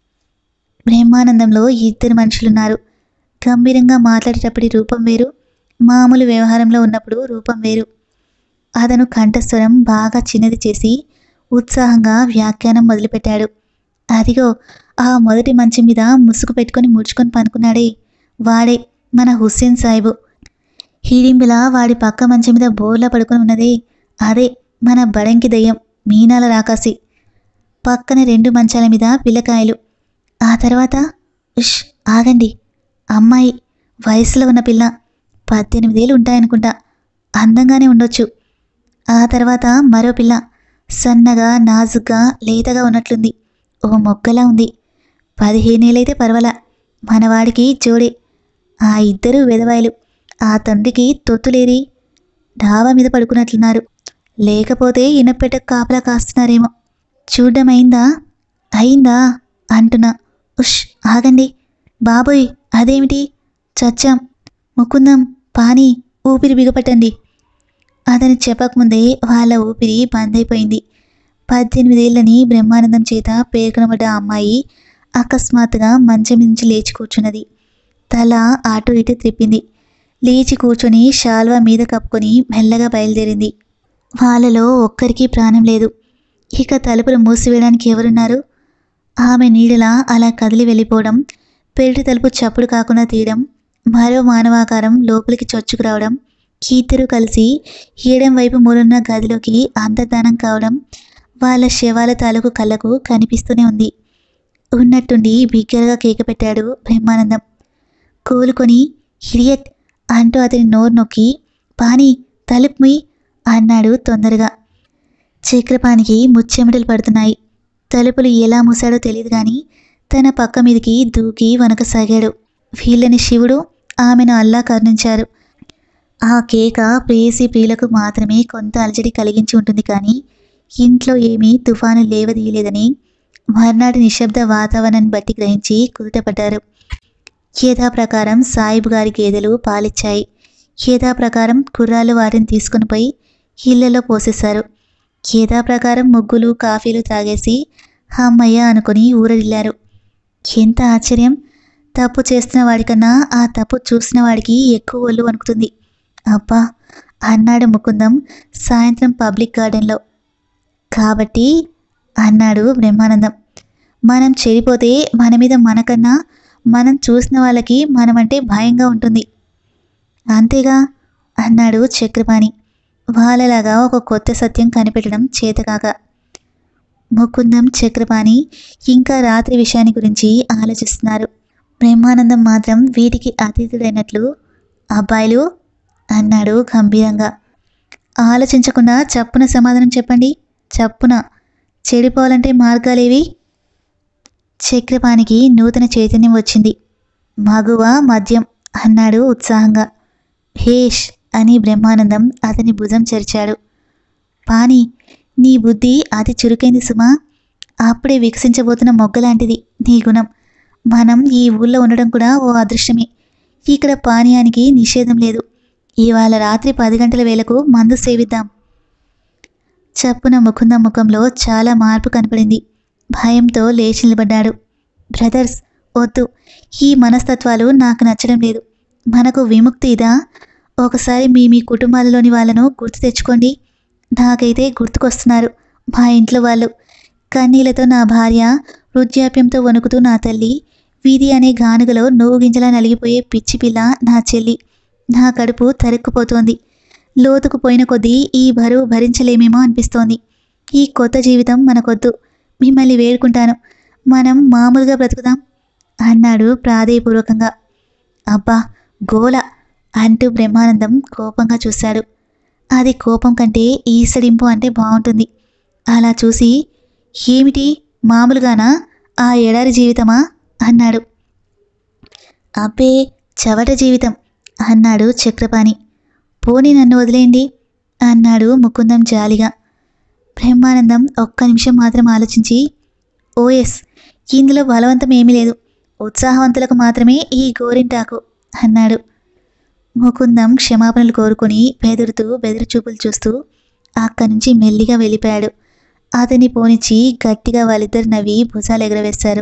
బ్రహ్మానందంలో ఇద్దరు మనుషులున్నారు గంభీరంగా మాట్లాడేటప్పటి రూపం వేరు మామూలు వ్యవహారంలో ఉన్నప్పుడు రూపం వేరు అతను కంఠస్వరం బాగా చిన్నది చేసి ఉత్సాహంగా వ్యాఖ్యానం మొదలుపెట్టాడు అదిగో ఆ మొదటి మంచం మీద ముసుగు పెట్టుకొని ముడుచుకొని పనుకున్నాడే వాడే మన హుస్సేన్ సాహిబు హిడింబిలా వాడి పక్క మంచం మీద బోర్లా పడుకొని ఉన్నదే అదే మన బడంకి దయ్యం మీనాల రాకాసి పక్కన రెండు మంచాల మీద పిల్లకాయలు ఆ తర్వాత ఉష్ ఆగండి అమ్మాయి వయసులో ఉన్న పిల్ల పద్దెనిమిదేళ్ళు ఉంటాయనుకుంటా అందంగానే ఉండొచ్చు ఆ తర్వాత మరో పిల్ల సన్నగా నాజుగ్గా లేతగా ఉన్నట్లుంది ఓ మొగ్గలా ఉంది పదిహేనేళ్ళైతే పర్వాలా మనవాడికి జోడే ఆ ఇద్దరు వెదవాయలు ఆ తండ్రికి తొత్తులేరి డాబా మీద పడుకున్నట్లున్నారు లేకపోతే ఇనపెట్ట కాపలా కాస్తున్నారేమో చూడ్డం అయిందా అయిందా అంటున్నా ఉష్ ఆగండి బాబోయ్ అదేమిటి చచ్చాం ముకుందం పాని ఊపిరి బిగపట్టండి అతను చెప్పకముందే వాళ్ళ ఊపిరి బంద్ అయిపోయింది పద్దెనిమిదేళ్లని బ్రహ్మానందం చేత పేర్కొనబడ్డ ఆ అమ్మాయి అకస్మాత్తుగా మంచం నుంచి లేచి కూర్చున్నది తల అటు ఇటు త్రిప్పింది లేచి కూర్చొని శాల్వా మీద కప్పుకొని మెల్లగా బయలుదేరింది వాళ్ళలో ఒక్కరికి ప్రాణం లేదు ఇక తలుపులు మూసివేయడానికి ఎవరున్నారు ఆమె నీడలా అలా కదిలి వెళ్ళిపోవడం పెరటి తలుపు చప్పుడు కాకుండా తీయడం మరో మానవాకారం లోపలికి చొచ్చుకురావడం ఇద్దరు కలిసి ఏడం వైపు మూలున్న గదిలోకి అంతర్ధానం కావడం వాళ్ళ శవాల తాలూకు కళ్ళకు కనిపిస్తూనే ఉంది ఉన్నట్టుండి బిగ్గరగా కేక పెట్టాడు బ్రహ్మానందం కోలుకొని హిడియట్ అంటూ అతని నోరు నొక్కి పాని తలుపు ముయ్ అన్నాడు తొందరగా చక్రపానికి ముచ్చెమటలు పడుతున్నాయి తలుపులు ఎలా మూసాడో తెలియదు కానీ తన పక్క మీదికి దూకి వనకసాగాడు వీళ్ళని శివుడు ఆమెను అల్లా కరుణించారు ఆ కేక ప్రేయసి ప్రియులకు మాత్రమే కొంత అలజడి కలిగించి ఉంటుంది కానీ ఇంట్లో ఏమీ తుఫాను లేవదీయలేదని మర్నాటి నిశ్శబ్ద వాతావరణాన్ని బట్టి గ్రహించి కుదుటపడ్డారు యథాప్రకారం సాయిబు గారి గేదెలు పాలిచ్చాయి యథాప్రకారం కుర్రాళ్ళు వాటిని తీసుకుని పోయి ఇళ్లలో పోసేశారు యథాప్రకారం ముగ్గులు కాఫీలు తాగేసి అమ్మయ్య అనుకుని ఊరడిల్లారు ఎంత ఆశ్చర్యం తప్పు చేస్తున్న వాడికన్నా ఆ తప్పు చూసిన వాడికి ఎక్కువ ఒళ్ళు వణుకుతుంది అబ్బా అన్నాడు ముకుందం సాయంత్రం పబ్లిక్ గార్డెన్లో కాబట్టి అన్నాడు బ్రహ్మానందం మనం చెడిపోతే మన మీద మనకన్నా మనం చూసిన వాళ్ళకి మనమంటే భయంగా ఉంటుంది అంతేగా అన్నాడు చక్రపాణి వాళ్ళలాగా ఒక కొత్త సత్యం కనిపెట్టడం చేతకాక ముకుందం చక్రపాణి ఇంకా రాత్రి విషయాన్ని గురించి ఆలోచిస్తున్నారు బ్రహ్మానందం మాత్రం వీటికి అతీతుడైనట్లు అబ్బాయిలు అన్నాడు గంభీరంగా ఆలోచించకుండా చప్పున సమాధానం చెప్పండి చప్పున చెడిపోవాలంటే మార్గాలేవి చక్రపాణికి నూతన చైతన్యం వచ్చింది మగువ మద్యం అన్నాడు ఉత్సాహంగా హేష్ అని బ్రహ్మానందం అతని భుజం చరిచాడు పాని నీ బుద్ధి అతి చురుకైంది సుమా అప్పుడే వికసించబోతున్న మొగ్గలాంటిది నీ గుణం మనం ఈ ఊళ్ళో ఉండడం కూడా ఓ అదృష్టమే ఇక్కడ పానీయానికి నిషేధం లేదు ఇవాళ రాత్రి పది గంటల వేళకు మందు సేవిద్దాం చప్పున ముకుందం ముఖంలో చాలా మార్పు కనపడింది భయంతో లేచి నిలబడ్డాడు బ్రదర్స్ వద్దు ఈ మనస్తత్వాలు నాకు నచ్చడం లేదు మనకు విముక్తి ఇదా ఒకసారి మీ మీ కుటుంబాలలోని వాళ్ళను గుర్తు తెచ్చుకోండి నాకైతే గుర్తుకొస్తున్నారు మా ఇంట్లో వాళ్ళు కన్నీళ్లతో నా భార్య వృద్ధాప్యంతో వణుకుతూ నా తల్లి వీధి అనే గానుగలో నువ్వు గింజలా నలిగిపోయే పిచ్చి పిల్ల నా చెల్లి నా కడుపు తరుక్కుపోతోంది లోతుకు పోయిన కొద్దీ ఈ బరువు భరించలేమేమో అనిపిస్తోంది ఈ కొత్త జీవితం మనకొద్దు మిమ్మల్ని వేడుకుంటాను మనం మామూలుగా బ్రతుకుదాం అన్నాడు ప్రాధేయపూర్వకంగా అబ్బా గోల అంటూ బ్రహ్మానందం కోపంగా చూశాడు అది కోపం కంటే ఈసడింపు అంటే బాగుంటుంది అలా చూసి ఏమిటి మామూలుగానా ఆ ఎడారి జీవితమా అన్నాడు అబ్బే చవట జీవితం అన్నాడు చక్రపాణి పోనీ నన్ను వదిలేయండి అన్నాడు ముకుందం జాలిగా బ్రహ్మానందం ఒక్క నిమిషం మాత్రం ఆలోచించి ఓఎస్ ఇందులో బలవంతం ఏమీ లేదు ఉత్సాహవంతులకు మాత్రమే ఈ గోరింటాకు అన్నాడు ముకుందం క్షమాపణలు కోరుకొని బెదురుతూ బెదిరి చూపులు చూస్తూ అక్కడి నుంచి మెల్లిగా వెళ్ళిపోయాడు అతన్ని పోనిచ్చి గట్టిగా వాళ్ళిద్దరు నవ్వి భుజాలు ఎగరవేశారు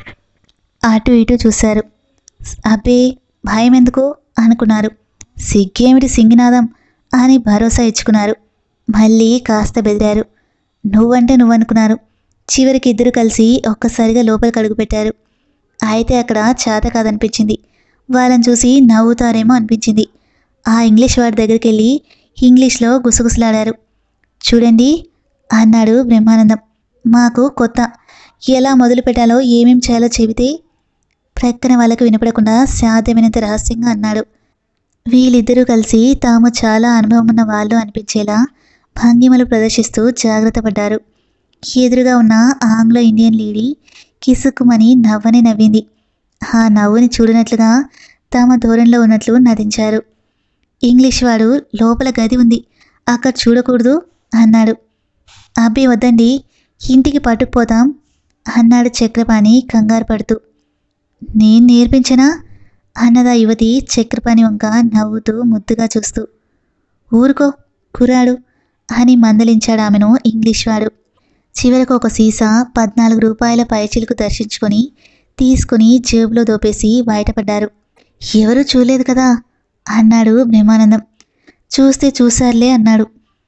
అటు ఇటు చూశారు అబ్బే భయం ఎందుకు అనుకున్నారు సిగ్గేమిటి సింగినాదం అని భరోసా ఇచ్చుకున్నారు మళ్ళీ కాస్త బెదిరారు నువ్వంటే నువ్వనుకున్నారు చివరికి ఇద్దరు కలిసి ఒక్కసారిగా లోపలికి అడుగుపెట్టారు అయితే అక్కడ చేత కాదనిపించింది వాళ్ళని చూసి నవ్వుతారేమో అనిపించింది ఆ ఇంగ్లీష్ వాడి దగ్గరికి వెళ్ళి ఇంగ్లీష్లో గుసగుసలాడారు చూడండి అన్నాడు బ్రహ్మానందం మాకు కొత్త ఎలా మొదలు పెట్టాలో ఏమేం చేయాలో చెబితే ప్రక్కన వాళ్ళకు వినపడకుండా సాధ్యమైనంత రహస్యంగా అన్నాడు వీళ్ళిద్దరూ కలిసి తాము చాలా అనుభవం ఉన్న వాళ్ళు అనిపించేలా భంగిమలు ప్రదర్శిస్తూ జాగ్రత్త పడ్డారు ఎదురుగా ఉన్న ఆంగ్లో ఇండియన్ లేడీ కిసుక్కుమని నవ్వని నవ్వింది ఆ నవ్వుని చూడనట్లుగా తమ దూరంలో ఉన్నట్లు నటించారు ఇంగ్లీష్ వాడు లోపల గది ఉంది అక్కడ చూడకూడదు అన్నాడు అబ్బి వద్దండి ఇంటికి పట్టుకుపోతాం అన్నాడు చక్రపాణి కంగారు పడుతూ నేను నేర్పించనా అన్నదా యువతి చక్రపాణి వంక నవ్వుతూ ముద్దుగా చూస్తూ ఊరుకో కురాడు అని మందలించాడు ఆమెను ఇంగ్లీష్ వాడు చివరకు ఒక సీసా పద్నాలుగు రూపాయల పైచిలకు దర్శించుకొని తీసుకుని జేబులో దోపేసి బయటపడ్డారు ఎవరూ చూడలేదు కదా అన్నాడు బ్రహ్మానందం చూస్తే చూశారులే అన్నాడు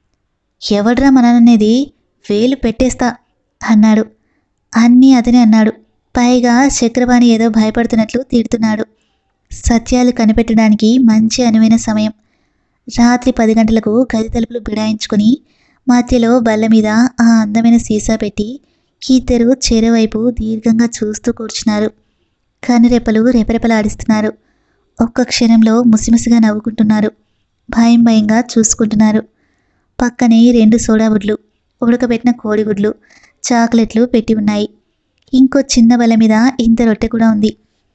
ఎవడ్రా మననేది వేలు పెట్టేస్తా అన్నాడు అన్నీ అతనే అన్నాడు పైగా చక్రపాణి ఏదో భయపడుతున్నట్లు తిడుతున్నాడు సత్యాలు కనిపెట్టడానికి మంచి అనువైన సమయం రాత్రి పది గంటలకు గది తలుపులు బిడాయించుకుని మధ్యలో బల్ల మీద ఆ అందమైన సీసా పెట్టి ఇద్దరు చెరవైపు దీర్ఘంగా చూస్తూ కూర్చున్నారు కనురెప్పలు రెపరెపలాడిస్తున్నారు ఒక్క క్షణంలో ముసిముసిగా నవ్వుకుంటున్నారు భయం భయంగా చూసుకుంటున్నారు పక్కనే రెండు సోడా గుడ్లు ఉడకబెట్టిన కోడిగుడ్లు చాక్లెట్లు పెట్టి ఉన్నాయి ఇంకో చిన్న బల్ల మీద ఇంత రొట్టె కూడా ఉంది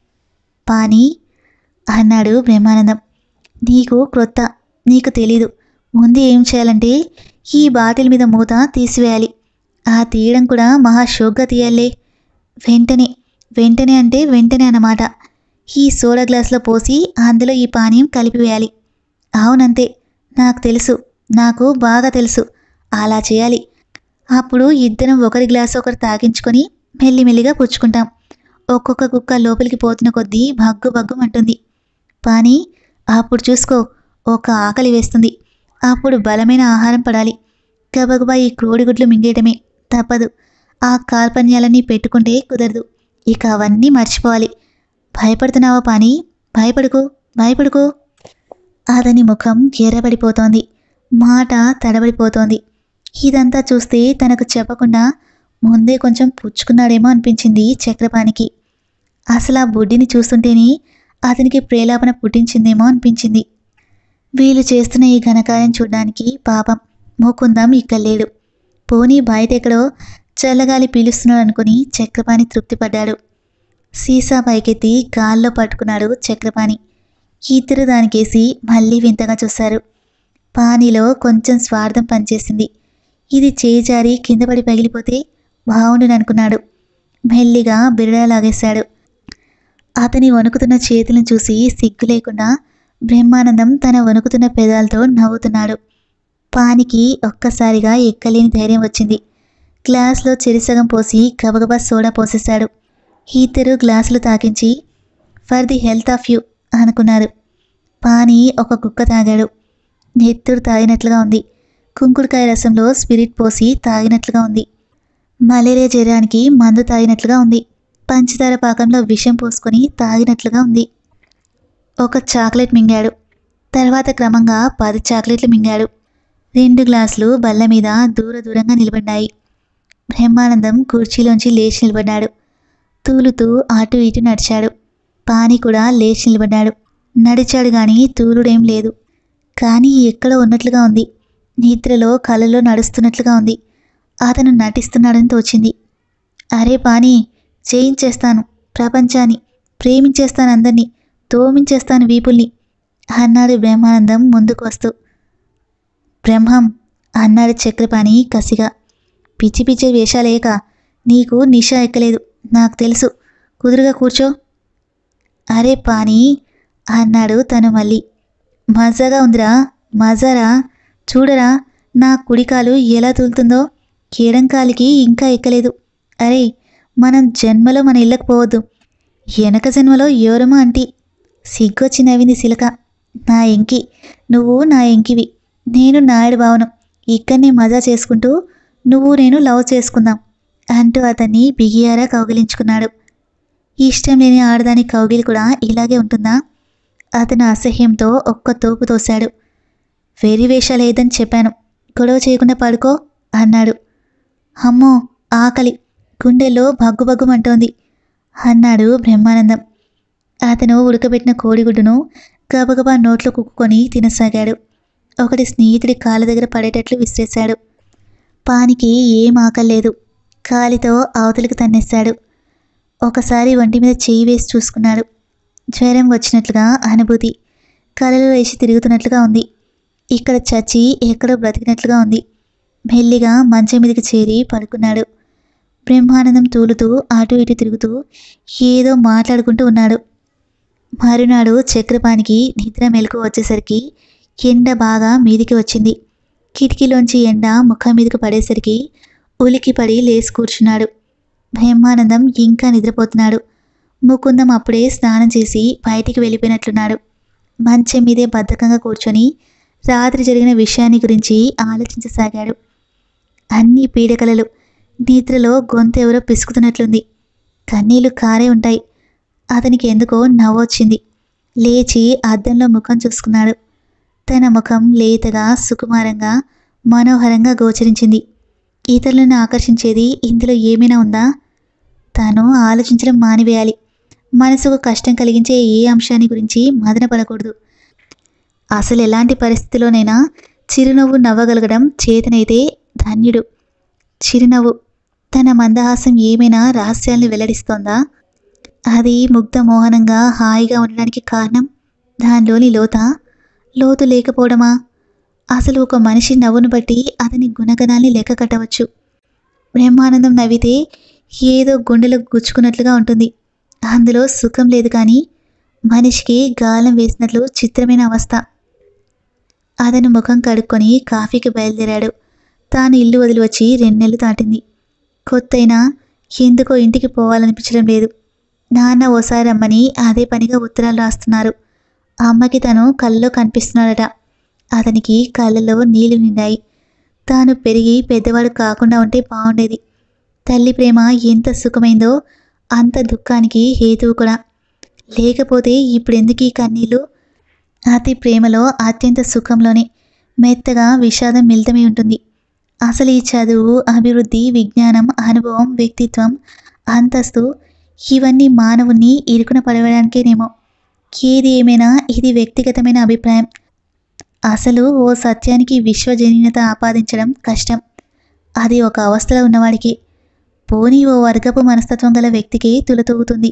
పానీ అన్నాడు బ్రహ్మానందం నీకు క్రొత్త నీకు తెలీదు ముందు ఏం చేయాలంటే ఈ బాటిల్ మీద మూత తీసివేయాలి ఆ తీయడం కూడా మహా షోగ్గా తీయాలే వెంటనే వెంటనే అంటే వెంటనే అన్నమాట ఈ సోడా గ్లాసులో పోసి అందులో ఈ పానీయం కలిపివేయాలి అవునంతే నాకు తెలుసు నాకు బాగా తెలుసు అలా చేయాలి అప్పుడు ఇద్దరం ఒకరి గ్లాస్ ఒకరు తాగించుకొని మెల్లిమెల్లిగా పుచ్చుకుంటాం ఒక్కొక్క కుక్క లోపలికి పోతున్న కొద్దీ భగ్గు భగ్గుమంటుంది పాని అప్పుడు చూసుకో ఒక ఆకలి వేస్తుంది అప్పుడు బలమైన ఆహారం పడాలి గబగబా ఈ క్రోడిగుడ్లు మింగేయటమే తప్పదు ఆ కార్పణ్యాలన్నీ పెట్టుకుంటే కుదరదు ఇక అవన్నీ మర్చిపోవాలి భయపడుతున్నావా పాని భయపడుకో భయపడుకో అతని ముఖం ఎర్రబడిపోతోంది మాట తడబడిపోతోంది ఇదంతా చూస్తే తనకు చెప్పకుండా ముందే కొంచెం పుచ్చుకున్నాడేమో అనిపించింది చక్రపాణికి అసలు ఆ బుడ్డిని చూస్తుంటేనే అతనికి ప్రేలాపన పుట్టించిందేమో అనిపించింది వీళ్ళు చేస్తున్న ఈ ఘనకార్యం చూడడానికి పాపం మూకుందాం ఇక్కడ లేడు పోనీ బయట ఎక్కడో చల్లగాలి పీలుస్తున్నాడు అనుకుని చక్రపాణి తృప్తిపడ్డాడు సీసా పైకెత్తి గాల్లో పట్టుకున్నాడు చక్రపాణి ఇద్దరు దానికేసి మళ్ళీ వింతగా చూశారు పానీలో కొంచెం స్వార్థం పనిచేసింది ఇది చేజారి కింద పడి పగిలిపోతే బాగుండుననుకున్నాడు మెల్లిగా బిరడా లాగేశాడు అతని వణుకుతున్న చేతులను చూసి సిగ్గు లేకుండా బ్రహ్మానందం తన వణుకుతున్న పెదాలతో నవ్వుతున్నాడు పానికి ఒక్కసారిగా ఎక్కలేని ధైర్యం వచ్చింది గ్లాస్లో చెరిసగం పోసి గబగబా సోడా పోసేశాడు ఇద్దరు గ్లాసులు తాకించి for the health of you అనుకున్నారు పాని ఒక కుక్క తాగాడు నెత్తురు తాగినట్లుగా ఉంది కుంకుడుకాయ రసంలో స్పిరిట్ పోసి తాగినట్లుగా ఉంది మలేరియా జ్వరానికి మందు తాగినట్లుగా ఉంది పంచదార పాకంలో విషం పోసుకొని తాగినట్లుగా ఉంది ఒక చాక్లెట్ మింగాడు తర్వాత క్రమంగా పది చాక్లెట్లు మింగాడు రెండు గ్లాసులు బల్ల మీద దూర దూరంగా నిలబడ్డాయి బ్రహ్మానందం కుర్చీలోంచి లేచి నిలబడ్డాడు తూలుతూ అటు ఇటు నడిచాడు పాని కూడా లేచి నిలబడ్డాడు నడిచాడు గాని తూలుడేం లేదు కానీ ఎక్కడో ఉన్నట్లుగా ఉంది నిద్రలో కలలో నడుస్తున్నట్లుగా ఉంది అతను నటిస్తున్నాడని తోచింది అరే పాని చేయించేస్తాను ప్రపంచాన్ని ప్రేమించేస్తాను అందరినీ తోమించేస్తాను వీపుల్ని అన్నాడు బ్రహ్మానందం ముందుకు వస్తూ బ్రహ్మం అన్నాడు చక్రపాణి కసిగా పిచ్చి పిచ్చి వేషాలేక నీకు నిష ఎక్కలేదు నాకు తెలుసు కుదురుగా కూర్చో అరే పాని అన్నాడు తను మళ్ళీ మజాగా ఉందిరా మజారా చూడరా నా కుడికాలు ఎలా తూలుతుందో ఎడంకాలికి ఇంకా ఎక్కలేదు అరే మనం జన్మలో మన ఇళ్ళకు పోవద్దు వెనక జన్మలో ఎవరమో అంటి సిగ్గొచ్చి నవ్వింది సిలక నా ఎంకి నువ్వు నా ఎంకివి నేను నాయుడు భావనం ఇక్కడనే మజా చేసుకుంటూ నువ్వు నేను లవ్ చేసుకుందాం అంటూ అతన్ని బిగియారా కౌగిలించుకున్నాడు ఇష్టం లేని ఆడదాని కౌగిలి కూడా ఇలాగే ఉంటుందా అతను అసహ్యంతో ఒక్క తోపు తోశాడు వెరి వేషాలేదని చెప్పాను గొడవ చేయకుండా పడుకో అన్నాడు అమ్మో ఆకలి గుండెల్లో భగ్గుభగ్గుమంటోంది అన్నాడు బ్రహ్మానందం అతను ఉడకబెట్టిన కోడిగుడ్డును గబగబా నోట్లో కుక్కుకొని తినసాగాడు ఒకటి స్నేహితుడి కాళ్ళ దగ్గర పడేటట్లు విసిరేశాడు పానికి ఏం ఆకలేదు కాలితో అవతలికి తన్నేశాడు ఒకసారి ఒంటి మీద చేయి వేసి చూసుకున్నాడు జ్వరం వచ్చినట్లుగా అనుభూతి కలలో వేసి తిరుగుతున్నట్లుగా ఉంది ఇక్కడ చచ్చి ఎక్కడో బ్రతికినట్లుగా ఉంది మెల్లిగా మంచం మీదకి చేరి పడుకున్నాడు బ్రహ్మానందం తూలుతూ అటు ఇటు తిరుగుతూ ఏదో మాట్లాడుకుంటూ ఉన్నాడు మరునాడు చక్రపానికి నిద్ర మెలకు వచ్చేసరికి ఎండ బాగా మీదికి వచ్చింది కిటికీలోంచి ఎండ ముఖం మీదకి పడేసరికి ఉలికిపడి లేచి కూర్చున్నాడు బ్రహ్మానందం ఇంకా నిద్రపోతున్నాడు ముకుందం అప్పుడే స్నానం చేసి బయటికి వెళ్ళిపోయినట్లున్నాడు మంచం మీదే బద్ధకంగా కూర్చొని రాత్రి జరిగిన విషయాన్ని గురించి ఆలోచించసాగాడు అన్ని పీడకలలు నిద్రలో గొంతు ఎవరో పిసుకుతున్నట్లుంది కన్నీళ్లు కారే ఉంటాయి అతనికి ఎందుకో నవ్వొచ్చింది లేచి అద్దంలో ముఖం చూసుకున్నాడు తన ముఖం లేతగా సుకుమారంగా మనోహరంగా గోచరించింది ఇతరులను ఆకర్షించేది ఇందులో ఏమైనా ఉందా తాను ఆలోచించడం మానివేయాలి మనసుకు కష్టం కలిగించే ఏ అంశాన్ని గురించి మదనపడకూడదు అసలు ఎలాంటి పరిస్థితిలోనైనా చిరునవ్వు నవ్వగలగడం చేతనైతే ధన్యుడు చిరునవ్వు తన మందహాసం ఏమైనా రహస్యాల్ని వెల్లడిస్తోందా అది ముగ్ధ మోహనంగా హాయిగా ఉండడానికి కారణం దానిలోని లోత లోతు లేకపోవడమా అసలు ఒక మనిషి నవ్వును బట్టి అతని గుణగణాల్ని లెక్క కట్టవచ్చు బ్రహ్మానందం నవ్వితే ఏదో గుండెలకు గుచ్చుకున్నట్లుగా ఉంటుంది అందులో సుఖం లేదు కానీ మనిషికి గాలం వేసినట్లు చిత్రమైన అవస్థ అతను ముఖం కడుక్కొని కాఫీకి బయలుదేరాడు తాను ఇల్లు వదిలి వచ్చి రెండు నెలలు దాటింది కొత్తైనా ఎందుకో ఇంటికి పోవాలనిపించడం లేదు నాన్న ఓసారి రమ్మని అదే పనిగా ఉత్తరాలు రాస్తున్నారు అమ్మకి తను కళ్ళలో కనిపిస్తున్నాడట అతనికి కళ్ళలో నీళ్లు నిండాయి తాను పెరిగి పెద్దవాడు కాకుండా ఉంటే బాగుండేది తల్లి ప్రేమ ఎంత సుఖమైందో అంత దుఃఖానికి హేతువు కూడా లేకపోతే ఇప్పుడెందుకు ఈ కన్నీళ్ళు అతి ప్రేమలో అత్యంత సుఖంలోనే మెత్తగా విషాదం మిళితమై ఉంటుంది అసలు ఈ చదువు అభివృద్ధి విజ్ఞానం అనుభవం వ్యక్తిత్వం అంతస్తు ఇవన్నీ మానవుణ్ణి ఇరుకున పడవేయడానికేనేమో ఏది ఏమైనా ఇది వ్యక్తిగతమైన అభిప్రాయం అసలు ఓ సత్యానికి విశ్వజనీనత ఆపాదించడం కష్టం అది ఒక అవస్థలో ఉన్నవాడికి పోనీ ఓ వర్గపు మనస్తత్వం గల వ్యక్తికి తులతూగుతుంది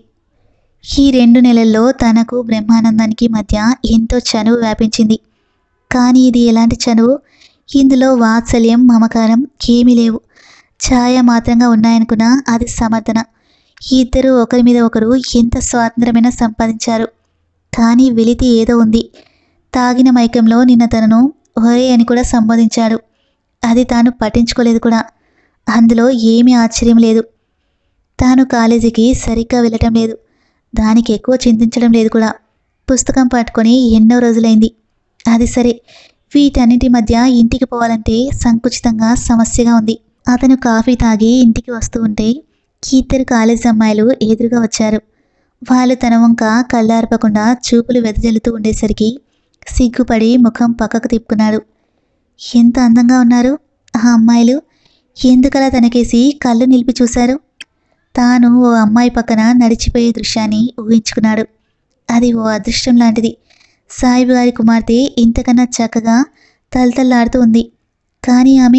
ఈ రెండు నెలల్లో తనకు బ్రహ్మానందానికి మధ్య ఎంతో చనువు వ్యాపించింది కానీ ఇది ఎలాంటి చనువు ఇందులో వాత్సల్యం మమకారం ఏమీ లేవు ఛాయ మాత్రంగా ఉన్నాయనుకున్నా అది సమర్థన ఇద్దరు ఒకరి మీద ఒకరు ఎంత స్వాతంత్రమైన సంపాదించారు కానీ వెలితి ఏదో ఉంది తాగిన మైకంలో నిన్న తనను ఒరే అని కూడా సంబోధించాడు అది తాను పట్టించుకోలేదు కూడా అందులో ఏమీ ఆశ్చర్యం లేదు తాను కాలేజీకి సరిగ్గా వెళ్ళటం లేదు దానికి ఎక్కువ చింతించడం లేదు కూడా పుస్తకం పట్టుకొని ఎన్నో రోజులైంది అది సరే వీటన్నిటి మధ్య ఇంటికి పోవాలంటే సంకుచితంగా సమస్యగా ఉంది అతను కాఫీ తాగి ఇంటికి వస్తూ ఉంటే ఇద్దరు కాలేజ్ అమ్మాయిలు ఎదురుగా వచ్చారు వాళ్ళు తన వంక కళ్ళార్పకుండా చూపులు వెదజల్లుతూ ఉండేసరికి సిగ్గుపడి ముఖం పక్కకు తిప్పుకున్నాడు ఎంత అందంగా ఉన్నారు ఆ అమ్మాయిలు ఎందుకలా తనకేసి కళ్ళు నిలిపి చూశారు తాను ఓ అమ్మాయి పక్కన నడిచిపోయే దృశ్యాన్ని ఊహించుకున్నాడు అది ఓ అదృష్టం లాంటిది సాయిబు గారి కుమార్తె ఇంతకన్నా చక్కగా తలతల్లాడుతూ ఉంది కానీ ఆమె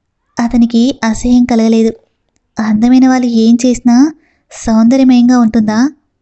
అతనికి అసహ్యం కలగలేదు అందమైన వాళ్ళు ఏం చేసినా సౌందర్యమయంగా ఉంటుందా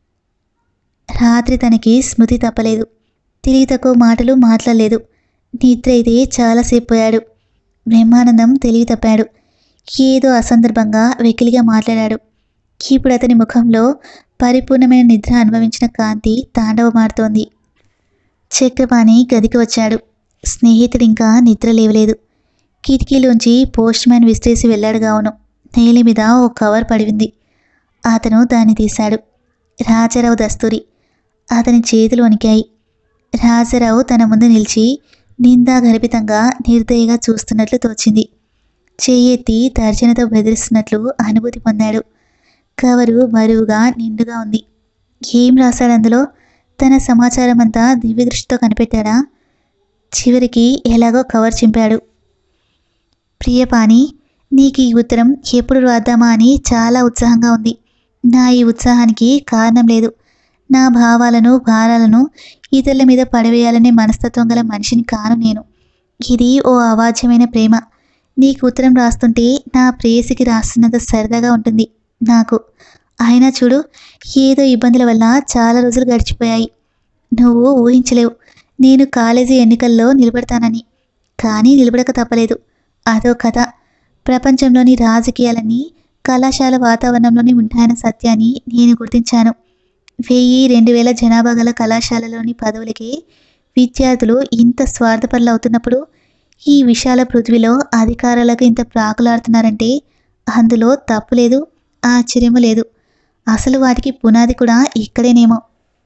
రాత్రి తనకి స్మృతి తప్పలేదు తిరిగి తక్కువ మాటలు మాట్లాడలేదు నిద్ర అయితే చాలాసేపు పోయాడు బ్రహ్మానందం తెలివి తప్పాడు ఏదో అసందర్భంగా వెకిలిగా మాట్లాడాడు ఇప్పుడు అతని ముఖంలో పరిపూర్ణమైన నిద్ర అనుభవించిన కాంతి తాండవమాడుతోంది చక్రపాణి గదికి వచ్చాడు స్నేహితుడు ఇంకా నిద్ర లేవలేదు కిటికీలోంచి పోస్ట్ మ్యాన్ విసిరేసి వెళ్ళాడు గావును నేల మీద ఓ కవర్ పడివింది అతను దాన్ని తీశాడు రాజారావు దస్తూరి అతని చేతులు వణికాయి రాజారావు తన ముందు నిలిచి నిందాగర్భితంగా నిర్దయగా చూస్తున్నట్లు తోచింది చెయ్యెత్తి తర్జనతో బెదిరిస్తున్నట్లు అనుభూతి పొందాడు కవరు బరువుగా నిండుగా ఉంది ఏం రాశాడు అందులో తన సమాచారం అంతా దివ్య దృష్టితో కనిపెట్టాడా చివరికి ఎలాగో కవర్ చింపాడు ప్రియపాణి నీకు ఈ ఉత్తరం ఎప్పుడు రాద్దామా అని చాలా ఉత్సాహంగా ఉంది నా ఈ ఉత్సాహానికి కారణం లేదు నా భావాలను భారాలను ఇతరుల మీద పడవేయాలనే మనస్తత్వం గల మనిషిని కాను నేను ఇది ఓ అవాధ్యమైన ప్రేమ నీకు ఉత్తరం రాస్తుంటే నా ప్రేయసికి రాస్తున్నంత సరదాగా ఉంటుంది నాకు అయినా చూడు ఏదో ఇబ్బందుల వల్ల చాలా రోజులు గడిచిపోయాయి నువ్వు ఊహించలేవు నేను కాలేజీ ఎన్నికల్లో నిలబడతానని కానీ నిలబడక తప్పలేదు అదో కథ ప్రపంచంలోని రాజకీయాలన్నీ కళాశాల వాతావరణంలోనే ఉంటాయన్న సత్యాన్ని నేను గుర్తించాను వెయ్యి రెండు వేల జనాభా గల కళాశాలలోని పదవులకి విద్యార్థులు ఇంత స్వార్థపరులు అవుతున్నప్పుడు ఈ విశాల పృథ్వీలో అధికారులకు ఇంత ప్రాకులాడుతున్నారంటే అందులో తప్పు లేదు ఆశ్చర్యము లేదు అసలు వాటికి పునాది కూడా ఇక్కడేనేమో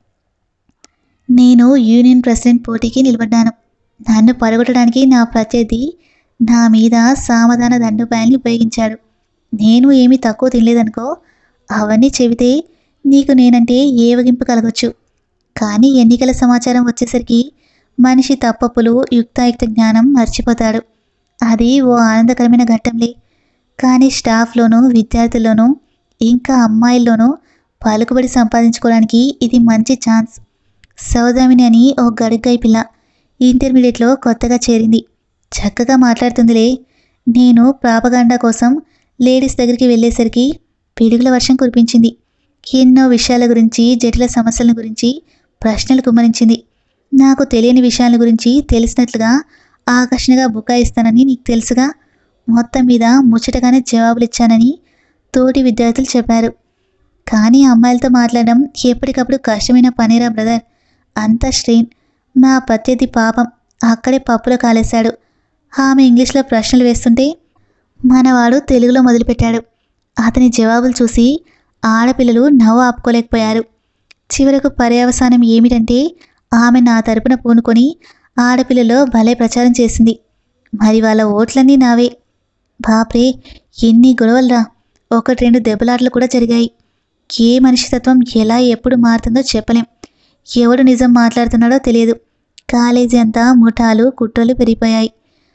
నేను యూనియన్ ప్రెసిడెంట్ పోటీకి నిలబడ్డాను నన్ను పడగొట్టడానికి నా ప్రత్యర్థి నా మీద సామధాన దండోపాయాల్ని ఉపయోగించాడు నేను ఏమీ తక్కువ తినలేదనుకో అవన్నీ చెబితే నీకు నేనంటే ఏవగింపు కలగొచ్చు కానీ ఎన్నికల సమాచారం వచ్చేసరికి మనిషి తప్పప్పులు యుక్తాయుక్త జ్ఞానం మర్చిపోతాడు అది ఓ ఆనందకరమైన ఘట్టంలే కానీ స్టాఫ్లోనూ విద్యార్థుల్లోనూ ఇంకా అమ్మాయిల్లోనూ పలుకుబడి సంపాదించుకోవడానికి ఇది మంచి ఛాన్స్ సౌదామిని అని ఓ గడుగ్గాయి పిల్ల ఇంటర్మీడియట్లో కొత్తగా చేరింది చక్కగా మాట్లాడుతుందిలే నేను ప్రాపగాండా కోసం లేడీస్ దగ్గరికి వెళ్ళేసరికి పిడుగుల వర్షం కురిపించింది ఎన్నో విషయాల గురించి జటిల సమస్యల గురించి ప్రశ్నలు కుమ్మరించింది నాకు తెలియని విషయాల గురించి తెలిసినట్లుగా ఆకర్షణగా బుకాయిస్తానని నీకు తెలుసుగా మొత్తం మీద ముచ్చటగానే జవాబులు ఇచ్చానని తోటి విద్యార్థులు చెప్పారు కానీ అమ్మాయిలతో మాట్లాడడం ఎప్పటికప్పుడు కష్టమైన పనేరా బ్రదర్ అంత స్ట్రెయిన్ మా ప్రత్యర్థి పాపం అక్కడే పప్పులో కాలేశాడు ఆమె ఇంగ్లీష్లో ప్రశ్నలు వేస్తుంటే మనవాడు తెలుగులో మొదలుపెట్టాడు అతని జవాబులు చూసి ఆడపిల్లలు నవ్వు ఆపుకోలేకపోయారు చివరకు పర్యవసానం ఏమిటంటే ఆమె నా తరపున పూనుకొని ఆడపిల్లలో భలే ప్రచారం చేసింది మరి వాళ్ళ ఓట్లన్నీ నావే బాప్రే ఎన్ని గొడవలరా ఒకటి రెండు దెబ్బలాటలు కూడా జరిగాయి ఏ మనిషి తత్వం ఎలా ఎప్పుడు మారుతుందో చెప్పలేం ఎవడు నిజం మాట్లాడుతున్నాడో తెలియదు కాలేజీ అంతా ముఠాలు కుట్రలు పెరిగిపోయాయి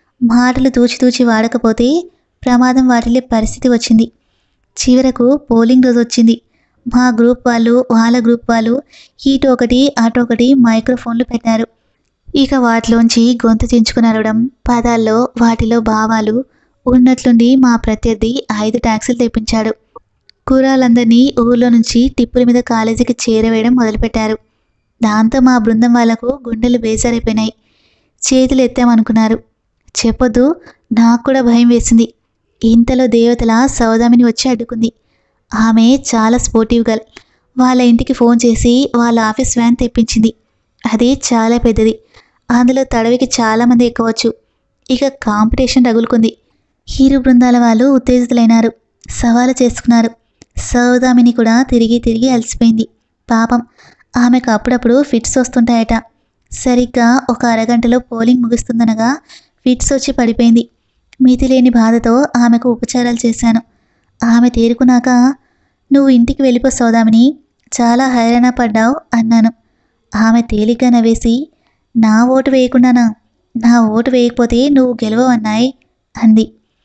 మాటలు తూచి తూచి వాడకపోతే ప్రమాదం వాటిల్లే పరిస్థితి వచ్చింది చివరకు పోలింగ్ రోజు వచ్చింది మా గ్రూప్ వాళ్ళు వాళ్ళ గ్రూప్ వాళ్ళు ఇటు ఒకటి అటు ఒకటి మైక్రోఫోన్లు పెట్టారు ఇక వాటిలోంచి గొంతు చించుకునరవడం పదాల్లో వాటిలో భావాలు ఉన్నట్లుండి మా ప్రత్యర్థి ఐదు ట్యాక్సీలు తెప్పించాడు కూరాలందరినీ ఊర్లో నుంచి టిప్పుల మీద కాలేజీకి చేరవేయడం మొదలుపెట్టారు దాంతో మా బృందం వాళ్లకు గుండెలు బేజారైపోయినాయి చేతులు ఎత్తామనుకున్నారు చెప్పొద్దు నాకు కూడా భయం వేసింది ఇంతలో దేవతల సౌదామిని వచ్చి అడ్డుకుంది ఆమె చాలా స్పోర్టివ్ గర్ల్ వాళ్ళ ఇంటికి ఫోన్ చేసి వాళ్ళ ఆఫీస్ వ్యాన్ తెప్పించింది అది చాలా పెద్దది అందులో తడవికి చాలామంది ఎక్కవచ్చు ఇక కాంపిటీషన్ రగులుకుంది హీరో బృందాల వాళ్ళు ఉత్తేజితులైనారు సవాలు చేసుకున్నారు సౌదామిని కూడా తిరిగి తిరిగి అలసిపోయింది పాపం ఆమెకు అప్పుడప్పుడు ఫిట్స్ వస్తుంటాయట సరిగ్గా ఒక అరగంటలో పోలింగ్ ముగుస్తుందనగా ఫిట్స్ వచ్చి పడిపోయింది మితి లేని బాధతో ఆమెకు ఉపచారాలు చేశాను ఆమె తేరుకున్నాక నువ్వు ఇంటికి వెళ్ళిపో సౌదామిని చాలా హైరాణ పడ్డావు అన్నాను ఆమె తేలిగ్గా నవ్వేసి నా ఓటు వేయకుండానా నా ఓటు వేయకపోతే నువ్వు గెలవన్నాయి అంది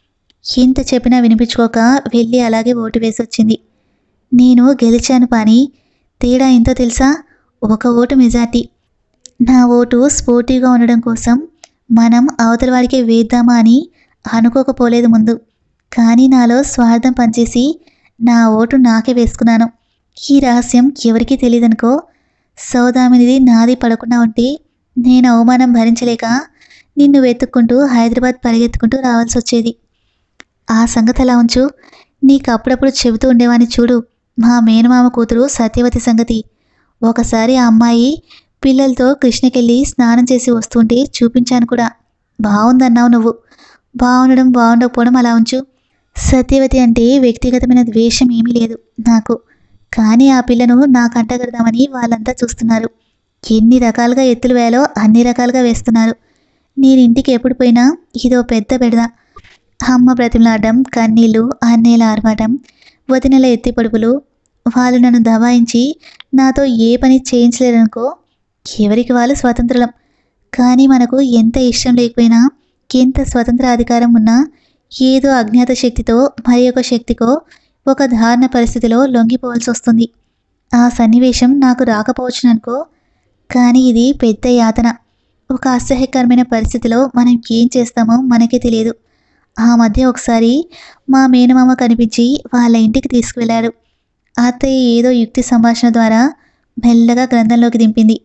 ఎంత చెప్పినా వినిపించుకోక వెళ్ళి అలాగే ఓటు వేసి వచ్చింది నేను గెలిచాను పాని తేడా ఎంతో తెలుసా ఒక ఓటు మెజార్టీ నా ఓటు స్పోర్టివ్గా ఉండడం కోసం మనం అవతల వాడికే వేద్దామా అని అనుకోకపోలేదు ముందు కానీ నాలో స్వార్థం పనిచేసి నా ఓటు నాకే వేసుకున్నాను ఈ రహస్యం ఎవరికీ తెలియదనుకో సౌదామినిది నాది పడకుండా ఉంటే నేను అవమానం భరించలేక నిన్ను వెతుక్కుంటూ హైదరాబాద్ పరిగెత్తుకుంటూ రావాల్సి వచ్చేది ఆ సంగతి అలా ఉంచు నీకు అప్పుడప్పుడు చెబుతూ ఉండేవాని చూడు మా మేనమామ కూతురు సత్యవతి సంగతి ఒకసారి ఆ అమ్మాయి పిల్లలతో కృష్ణకెళ్ళి స్నానం చేసి వస్తుంటే చూపించాను కూడా బాగుందన్నావు నువ్వు బాగుండడం బాగుండకపోవడం అలా ఉంచు సత్యవతి అంటే వ్యక్తిగతమైన ద్వేషం ఏమీ లేదు నాకు కానీ ఆ పిల్లను నాకు అంటగడదామని వాళ్ళంతా చూస్తున్నారు ఎన్ని రకాలుగా ఎత్తులు వేయాలో అన్ని రకాలుగా వేస్తున్నారు నేను ఇంటికి ఎప్పుడు పోయినా ఇదో పెద్ద బెడద అమ్మ బ్రతిమలాడడం కన్నీళ్ళు అన్నేల ఆర్భాటం వదినల ఎత్తి పడుపులు వాళ్ళు నన్ను దబాయించి నాతో ఏ పని చేయించలేరనుకో ఎవరికి వాళ్ళు స్వతంత్రం కానీ మనకు ఎంత ఇష్టం లేకపోయినా ఎంత స్వతంత్ర అధికారం ఉన్నా ఏదో అజ్ఞాత శక్తితో మరి ఒక శక్తికో ఒక ధారణ పరిస్థితిలో లొంగిపోవాల్సి వస్తుంది ఆ సన్నివేశం నాకు రాకపోవచ్చుననుకో కానీ ఇది పెద్ద యాతన ఒక అసహ్యకరమైన పరిస్థితిలో మనం ఏం చేస్తామో మనకే తెలియదు ఆ మధ్య ఒకసారి మా మేనమామ కనిపించి వాళ్ళ ఇంటికి తీసుకువెళ్ళారు అత్తయ్య ఏదో యుక్తి సంభాషణ ద్వారా మెల్లగా గ్రంథంలోకి దింపింది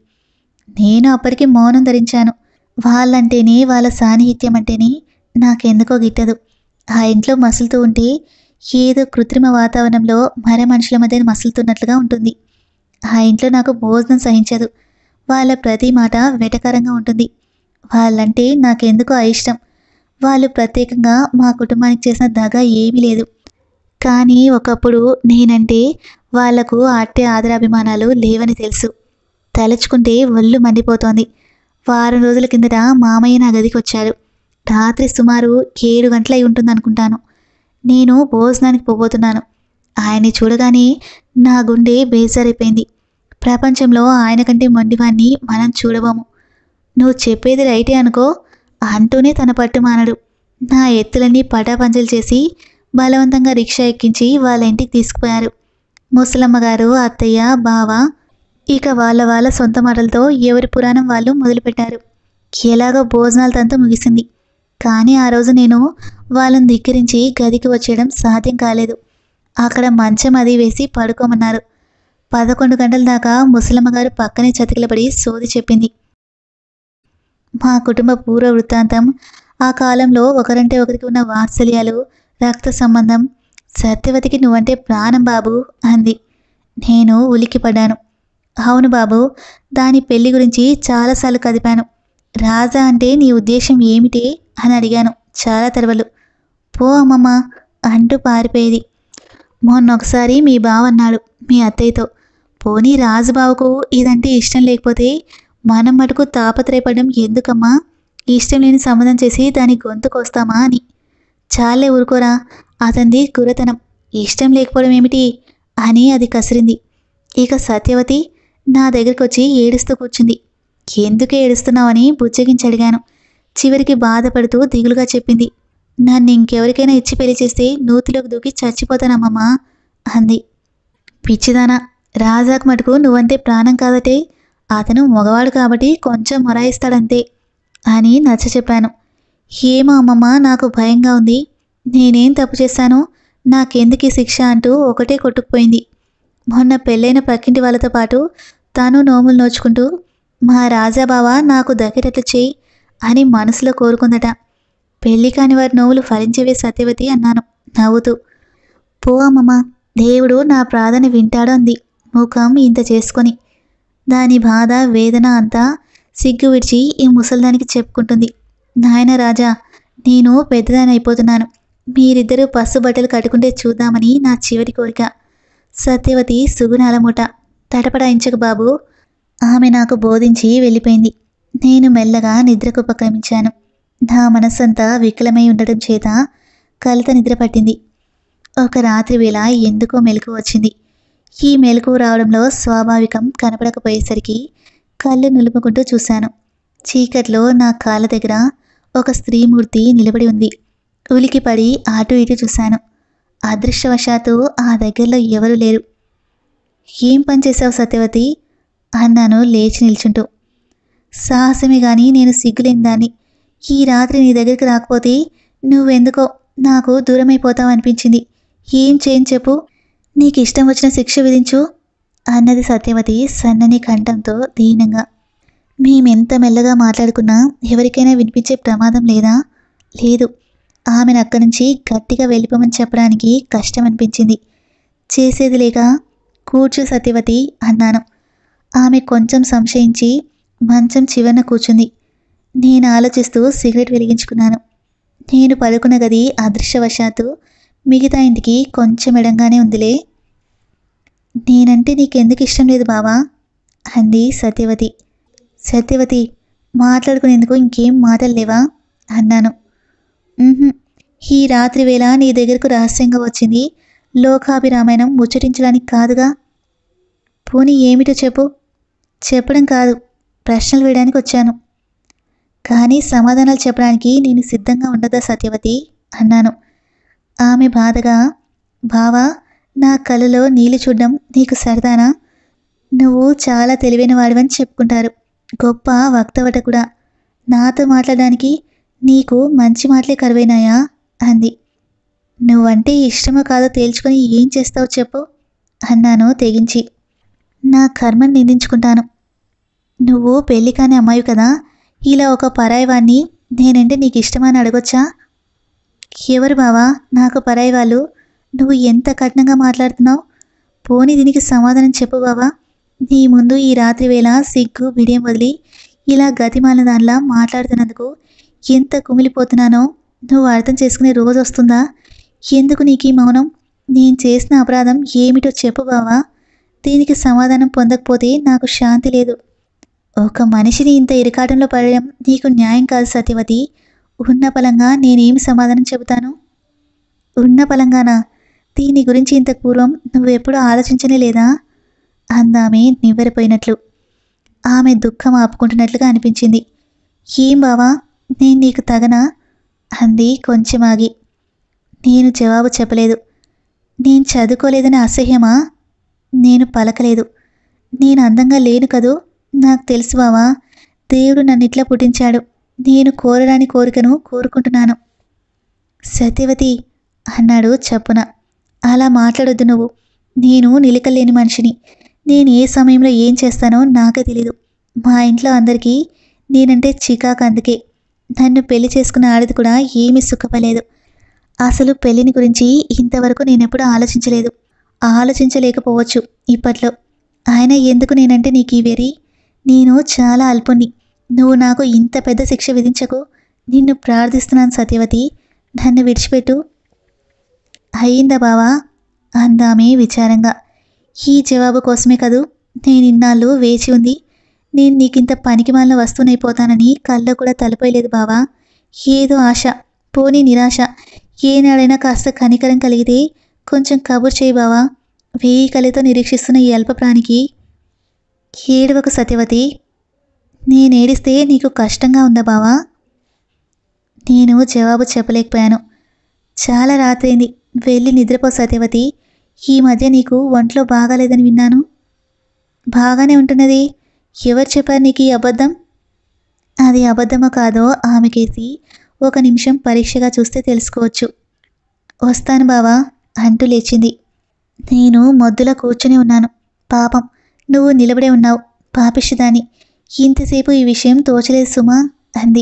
నేను అప్పటికి మౌనం ధరించాను వాళ్ళంటేనే వాళ్ళ సాన్నిహిత్యం అంటేనే నాకెందుకో గిట్టదు ఆ ఇంట్లో మసులుతూ ఉంటే ఏదో కృత్రిమ వాతావరణంలో మరే మనుషుల మధ్య మసులుతున్నట్లుగా ఉంటుంది ఆ ఇంట్లో నాకు భోజనం సహించదు వాళ్ళ ప్రతి మాట వెటకరంగా ఉంటుంది వాళ్ళంటే నాకెందుకో అయిష్టం వాళ్ళు ప్రత్యేకంగా మా కుటుంబానికి చేసిన దగ ఏమీ లేదు కానీ ఒకప్పుడు నేనంటే వాళ్లకు అట్టే ఆదరాభిమానాలు లేవని తెలుసు తలుచుకుంటే ఒళ్ళు మండిపోతోంది వారం రోజుల కిందట మామయ్య నా గదికి వచ్చారు రాత్రి సుమారు ఏడు గంటలై ఉంటుందనుకుంటాను నేను భోజనానికి పోబోతున్నాను ఆయన్ని చూడగానే నా గుండె బేజారైపోయింది ప్రపంచంలో ఆయన కంటే మొండివాణ్ణి మనం చూడబోము నువ్వు చెప్పేది రైటే అనుకో అంటూనే తన పట్టు మానడు నా ఎత్తులన్నీ పటాపంచలు చేసి బలవంతంగా రిక్షా ఎక్కించి వాళ్ళ ఇంటికి తీసుకుపోయారు ముసలమ్మ గారు అత్తయ్య బావ ఇక వాళ్ళ వాళ్ళ సొంత మాటలతో ఎవరి పురాణం వాళ్ళు మొదలుపెట్టారు ఎలాగో భోజనాల తంతు ముగిసింది కానీ ఆ రోజు నేను వాళ్ళని ధిక్కరించి గదికి వచ్చేయడం సాధ్యం కాలేదు అక్కడ మంచం అది వేసి పడుకోమన్నారు పదకొండు గంటల దాకా ముసలమ్మ గారు పక్కనే చతికిలబడి సోది చెప్పింది మా కుటుంబ పూర్వ వృత్తాంతం ఆ కాలంలో ఒకరంటే ఒకరికి ఉన్న వాత్సల్యాలు రక్త సంబంధం సత్యవతికి నువ్వంటే ప్రాణం బాబు అంది నేను ఉలిక్కిపడ్డాను అవును బాబు దాని పెళ్లి గురించి చాలాసార్లు కదిపాను రాజా అంటే నీ ఉద్దేశం ఏమిటి అని అడిగాను చాలా తెరవలు పో అమ్మమ్మ అంటూ పారిపోయేది మొన్న ఒకసారి మీ బావ అన్నాడు మీ అత్తయ్యతో పోనీ రాజుబావుకు ఇదంటే ఇష్టం లేకపోతే మనం మటుకు తాపత్రయపడడం ఎందుకమ్మా ఇష్టం లేని సంబంధం చేసి దాని గొంతుకొస్తామా అని చాలే ఊరుకోరా అతనిది కురతనం ఇష్టం లేకపోవడం ఏమిటి అని అది కసిరింది ఇక సత్యవతి నా దగ్గరికి వచ్చి ఏడుస్తూ కూర్చుంది ఎందుకు ఏడుస్తున్నావని బుజ్జగించి అడిగాను చివరికి బాధపడుతూ దిగులుగా చెప్పింది నన్ను ఇంకెవరికైనా ఇచ్చి పెళ్లి చేస్తే నూతిలోకి దూకి చచ్చిపోతానమ్మమ్మా అంది పిచ్చిదానా రాజాకు మటుకు నువ్వంటే ప్రాణం కాదటే అతను మగవాడు కాబట్టి కొంచెం మొరాయిస్తాడంతే అని నచ్చ చెప్పాను ఏమో అమ్మమ్మ నాకు భయంగా ఉంది నేనేం తప్పు చేశానో నాకెందుకు ఈ శిక్ష అంటూ ఒకటే కొట్టుకుపోయింది మొన్న పెళ్ళైన పక్కింటి వాళ్ళతో పాటు తాను నోములు నోచుకుంటూ మా రాజాబావ నాకు దగ్గరట్లు చేయి అని మనసులో కోరుకుందట పెళ్లి కాని వారి నోవులు ఫలించేవే సత్యవతి అన్నాను నవ్వుతూ పో అమ్మమ్మ దేవుడు నా ప్రార్థన వింటాడు అంది ముఖం ఇంత చేసుకొని దాని బాధ వేదన అంతా సిగ్గు విడిచి ఈ ముసల్దానికి చెప్పుకుంటుంది నాయన రాజా నేను పెద్దదాని అయిపోతున్నాను మీరిద్దరూ పసు బట్టలు కట్టుకుంటే చూద్దామని నా చివరి కోరిక సత్యవతి సుగుణాల మూట తటపడాయించకు బాబు ఆమె నాకు బోధించి వెళ్ళిపోయింది నేను మెల్లగా నిద్రకు ఉపక్రమించాను నా మనస్సంతా వికలమై ఉండడం చేత కలత నిద్ర పట్టింది ఒక రాత్రి వేళ ఎందుకో మెలకు వచ్చింది ఈ మెలకు రావడంలో స్వాభావికం కనపడకపోయేసరికి కళ్ళు నిలుపుకుంటూ చూశాను చీకట్లో నా కాళ్ళ దగ్గర ఒక స్త్రీమూర్తి నిలబడి ఉంది ఉలికిపడి అటు ఇటు చూశాను అదృష్టవశాత్తు ఆ దగ్గరలో ఎవరూ లేరు ఏం పని చేశావు సత్యవతి అన్నాను లేచి నిల్చుంటూ సాహసమే గాని నేను సిగ్గులేని దాన్ని ఈ రాత్రి నీ దగ్గరికి రాకపోతే నువ్వెందుకో నాకు దూరమైపోతావు అనిపించింది ఏం చేయని చెప్పు నీకు ఇష్టం వచ్చిన శిక్ష విధించు అన్నది సత్యవతి సన్నని కంఠంతో దీనంగా మేమెంత మెల్లగా మాట్లాడుకున్నా ఎవరికైనా వినిపించే ప్రమాదం లేదా లేదు ఆమెను అక్కడి నుంచి గట్టిగా వెళ్ళిపోమని చెప్పడానికి కష్టం అనిపించింది చేసేది లేక కూర్చో సత్యవతి అన్నాను ఆమె కొంచెం సంశయించి మంచం చివరన కూర్చుంది నేను ఆలోచిస్తూ సిగరెట్ వెలిగించుకున్నాను నేను పడుకున్న గది అదృష్టవశాత్తు మిగతా ఇంటికి కొంచెం ఎడంగానే ఉందిలే నేనంటే నీకెందుకు ఇష్టం లేదు బావా అంది సత్యవతి సత్యవతి మాట్లాడుకునేందుకు ఇంకేం మాటలు లేవా అన్నాను "ఉహుం. ఈ రాత్రి వేళ నీ దగ్గరకు రహస్యంగా వచ్చింది లోకాభిరామాయణం ముచ్చటించడానికి కాదుగా పోనీ ఏమిటో చెప్పు చెప్పడం కాదు ప్రశ్నలు వేయడానికి వచ్చాను కానీ సమాధానాలు చెప్పడానికి నేను సిద్ధంగా ఉండదా సత్యవతి అన్నాను ఆమె బాధగా బావా నా కళ్ళలో నీళ్లు చూడడం నీకు సరదానా నువ్వు చాలా తెలివైన వాడివని చెప్పుకుంటారు గొప్ప వక్తవట కూడా నాతో మాట్లాడడానికి నీకు మంచి మాటలే కరువైనాయా అంది నువ్వంటే ఇష్టమో కాదో తేల్చుకొని ఏం చేస్తావో చెప్పు అన్నాను తెగించి నా కర్మని నిందించుకుంటాను నువ్వు పెళ్లి కాని అమ్మాయి కదా ఇలా ఒక పరాయి వాణ్ణి నేనంటే నీకు ఇష్టమని అడగొచ్చా ఎవరు బావా నాకు పరాయి వాళ్ళు నువ్వు ఎంత కఠినంగా మాట్లాడుతున్నావు పోనీ దీనికి సమాధానం చెప్పు బావా నీ ముందు ఈ రాత్రి వేళ సిగ్గు బిడియం వదిలి ఇలా గతిమాలిన దానిలా మాట్లాడుతున్నందుకు ఎంత కుమిలిపోతున్నానో నువ్వు అర్థం చేసుకునే రోజు వస్తుందా ఎందుకు నీకు ఈ మౌనం నేను చేసిన అపరాధం ఏమిటో చెప్పు బావా దీనికి సమాధానం పొందకపోతే నాకు శాంతి లేదు ఒక మనిషిని ఇంత ఇరకాటంలో పడడం నీకు న్యాయం కాదు సత్యవతి ఉన్న పలంగా నేనేమి సమాధానం చెబుతాను ఉన్న పలంగానా దీని గురించి ఇంత పూర్వం నువ్వెప్పుడు ఆలోచించనే లేదా అందామె నివ్వెరపోయినట్లు ఆమె దుఃఖం ఆపుకుంటున్నట్లుగా అనిపించింది ఏం బావా నేను నీకు తగనా అంది కొంచెం ఆగి నేను జవాబు చెప్పలేదు నేను చదువుకోలేదని అసహ్యమా నేను పలకలేదు నేను అందంగా లేను కదూ నాకు తెలుసు బావా దేవుడు నన్ను ఇట్లా పుట్టించాడు నేను కోరరాని కోరికను కోరుకుంటున్నాను సత్యవతి అన్నాడు చప్పున అలా మాట్లాడొద్దు నువ్వు నేను నిలకలేని మనిషిని నేను ఏ సమయంలో ఏం చేస్తానో నాకే తెలీదు మా ఇంట్లో అందరికీ నేనంటే చికాకు అందుకే నన్ను పెళ్లి చేసుకున్న ఆడది కూడా ఏమీ సుఖపలేదు అసలు పెళ్లిని గురించి ఇంతవరకు నేనెప్పుడు ఆలోచించలేదు ఆలోచించలేకపోవచ్చు ఇప్పట్లో ఆయన ఎందుకు నేనంటే నీకు ఈ వెరి నేను చాలా అల్పుణ్ణి నువ్వు నాకు ఇంత పెద్ద శిక్ష విధించకు నిన్ను ప్రార్థిస్తున్నాను సత్యవతి నన్ను విడిచిపెట్టు అయ్యిందా బావా అందామే విచారంగా ఈ జవాబు కోసమే కదూ నేను ఇన్నాళ్ళు వేచి ఉంది నేను నీకింత పనికిమాలిన వస్తువునైపోతానని కళ్ళ కూడా తలపోయలేదు బావా ఏదో ఆశ పోనీ నిరాశ ఏనాడైనా కాస్త కనికరం కలిగితే కొంచెం కబుర్ చేయి బావా వేయి కలితో నిరీక్షిస్తున్న ఈ అల్ప ప్రాణికి ఏడవకు సత్యవతి నేనేడిస్తే నీకు కష్టంగా ఉందా బావా నేను జవాబు చెప్పలేకపోయాను చాలా రాత్రైంది వెళ్ళి నిద్రపో సత్యవతి ఈ మధ్య నీకు ఒంట్లో బాగాలేదని విన్నాను బాగానే ఉంటున్నది ఎవరు చెప్పారు నీకు ఈ అబద్ధం అది అబద్ధమో కాదో ఆమెకేసి ఒక నిమిషం పరీక్షగా చూస్తే తెలుసుకోవచ్చు వస్తాను బావా అంటూ లేచింది నేను మొద్దులా కూర్చుని ఉన్నాను పాపం నువ్వు నిలబడే ఉన్నావు పాపిష్టిదాని ఇంతసేపు ఈ విషయం తోచలేదు సుమా అంది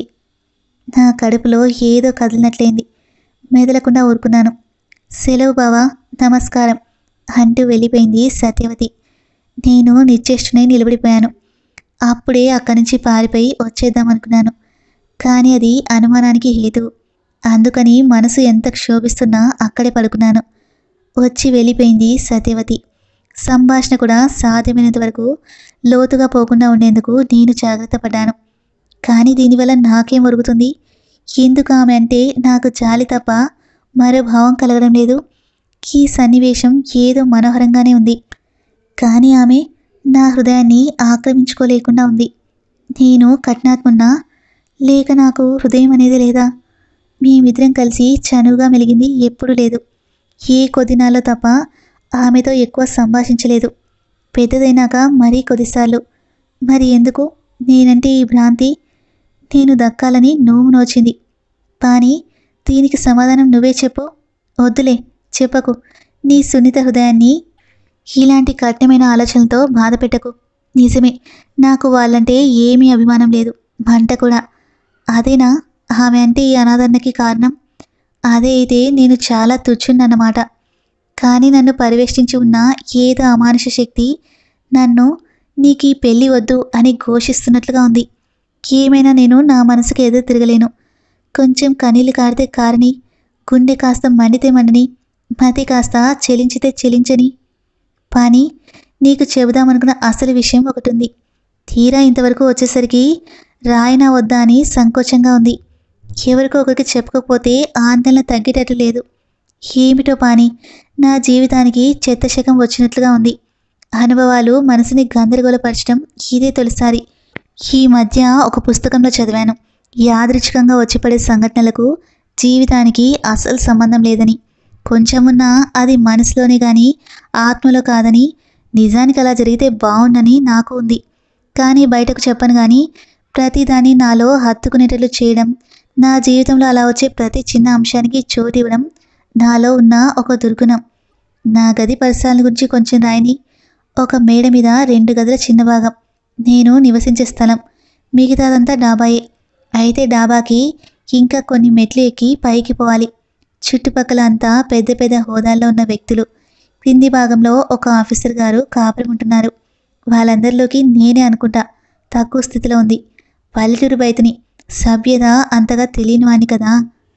నా కడుపులో ఏదో కదిలినట్లయింది మెదలకుండా ఊరుకున్నాను సెలవు బావా నమస్కారం అంటూ వెళ్ళిపోయింది సత్యవతి నేను నిశ్చేష్టునై నిలబడిపోయాను అప్పుడే అక్కడి నుంచి పారిపోయి వచ్చేద్దామనుకున్నాను కానీ అది అనుమానానికి హేతువు అందుకని మనసు ఎంత క్షోభిస్తున్నా అక్కడే పడుకున్నాను వచ్చి వెళ్ళిపోయింది సత్యవతి సంభాషణ కూడా సాధ్యమైనంత వరకు లోతుగా పోకుండా ఉండేందుకు నేను జాగ్రత్త పడ్డాను కానీ దీనివల్ల నాకేం ఒరుగుతుంది ఎందుకు ఆమె అంటే నాకు జాలి తప్ప మరో భావం కలగడం లేదు ఈ సన్నివేశం ఏదో మనోహరంగానే ఉంది కానీ ఆమె నా హృదయాన్ని ఆక్రమించుకోలేకుండా ఉంది నేను కఠినాత్మున్నా లేక నాకు హృదయం అనేది లేదా మేమిద్దరం కలిసి చనువుగా మెలిగింది ఎప్పుడూ లేదు ఏ కొద్ది నాలో తప్ప ఆమెతో ఎక్కువ సంభాషించలేదు పెద్దదైనాక మరీ కొద్దిసార్లు మరి ఎందుకు నేనంటే ఈ భ్రాంతి నేను దక్కాలని నోము నోచింది కానీ దీనికి సమాధానం నువ్వే చెప్పు వద్దులే చెప్పకు నీ సున్నిత హృదయాన్ని ఇలాంటి కఠినమైన ఆలోచనలతో బాధ పెట్టకు నిజమే నాకు వాళ్ళంటే ఏమీ అభిమానం లేదు మంట కూడా అదేనా ఆమె అంటే ఈ అనాదరణకి కారణం అదే అయితే నేను చాలా తుచ్చున్నమాట కానీ నన్ను పరివేష్టించి ఉన్న ఏదో అమానుష శక్తి నన్ను నీకు ఈ పెళ్ళి వద్దు అని ఘోషిస్తున్నట్లుగా ఉంది ఏమైనా నేను నా మనసుకు ఎదురు తిరగలేను కొంచెం కన్నీళ్ళు కారితే కారని గుండె కాస్త మండితే మండని మతి కాస్త చెలించితే చెలించని పాని నీకు చెబుదామనుకున్న అసలు విషయం ఒకటి ఉంది తీరా ఇంతవరకు వచ్చేసరికి రాయనా వద్దా అని సంకోచంగా ఉంది ఎవరికో ఒకరికి చెప్పకపోతే ఆందోళన తగ్గేటట్లు లేదు ఏమిటో పాని నా జీవితానికి చెత్తశకం వచ్చినట్లుగా ఉంది అనుభవాలు మనసుని గందరగోళపరచడం ఇదే తొలిసారి ఈ మధ్య ఒక పుస్తకంలో చదివాను యాదృచ్ఛికంగా వచ్చిపడే సంఘటనలకు జీవితానికి అసలు సంబంధం లేదని కొంచెమున్నా అది మనసులోనే కానీ ఆత్మలో కాదని నిజానికి అలా జరిగితే బాగుండని నాకు ఉంది కానీ బయటకు చెప్పను కానీ ప్రతిదాన్ని నాలో హత్తుకునేటట్లు చేయడం నా జీవితంలో అలా వచ్చే ప్రతి చిన్న అంశానికి చోటు ఇవ్వడం నాలో ఉన్న ఒక దుర్గుణం నా గది పరిసరాల గురించి కొంచెం రాయని ఒక మేడ మీద రెండు గదుల చిన్న భాగం నేను నివసించే స్థలం మిగతాదంతా డాబాయే అయితే డాబాకి ఇంకా కొన్ని మెట్లు ఎక్కి పైకి పోవాలి చుట్టుపక్కల అంతా పెద్ద పెద్ద హోదాల్లో ఉన్న వ్యక్తులు క్రింది భాగంలో ఒక ఆఫీసర్ గారు కాపురం ఉంటున్నారు వాళ్ళందరిలోకి నేనే అనుకుంటా తక్కువ స్థితిలో ఉంది పల్లెటూరు బయటని సభ్యత అంతగా తెలియని వాణ్ణి కదా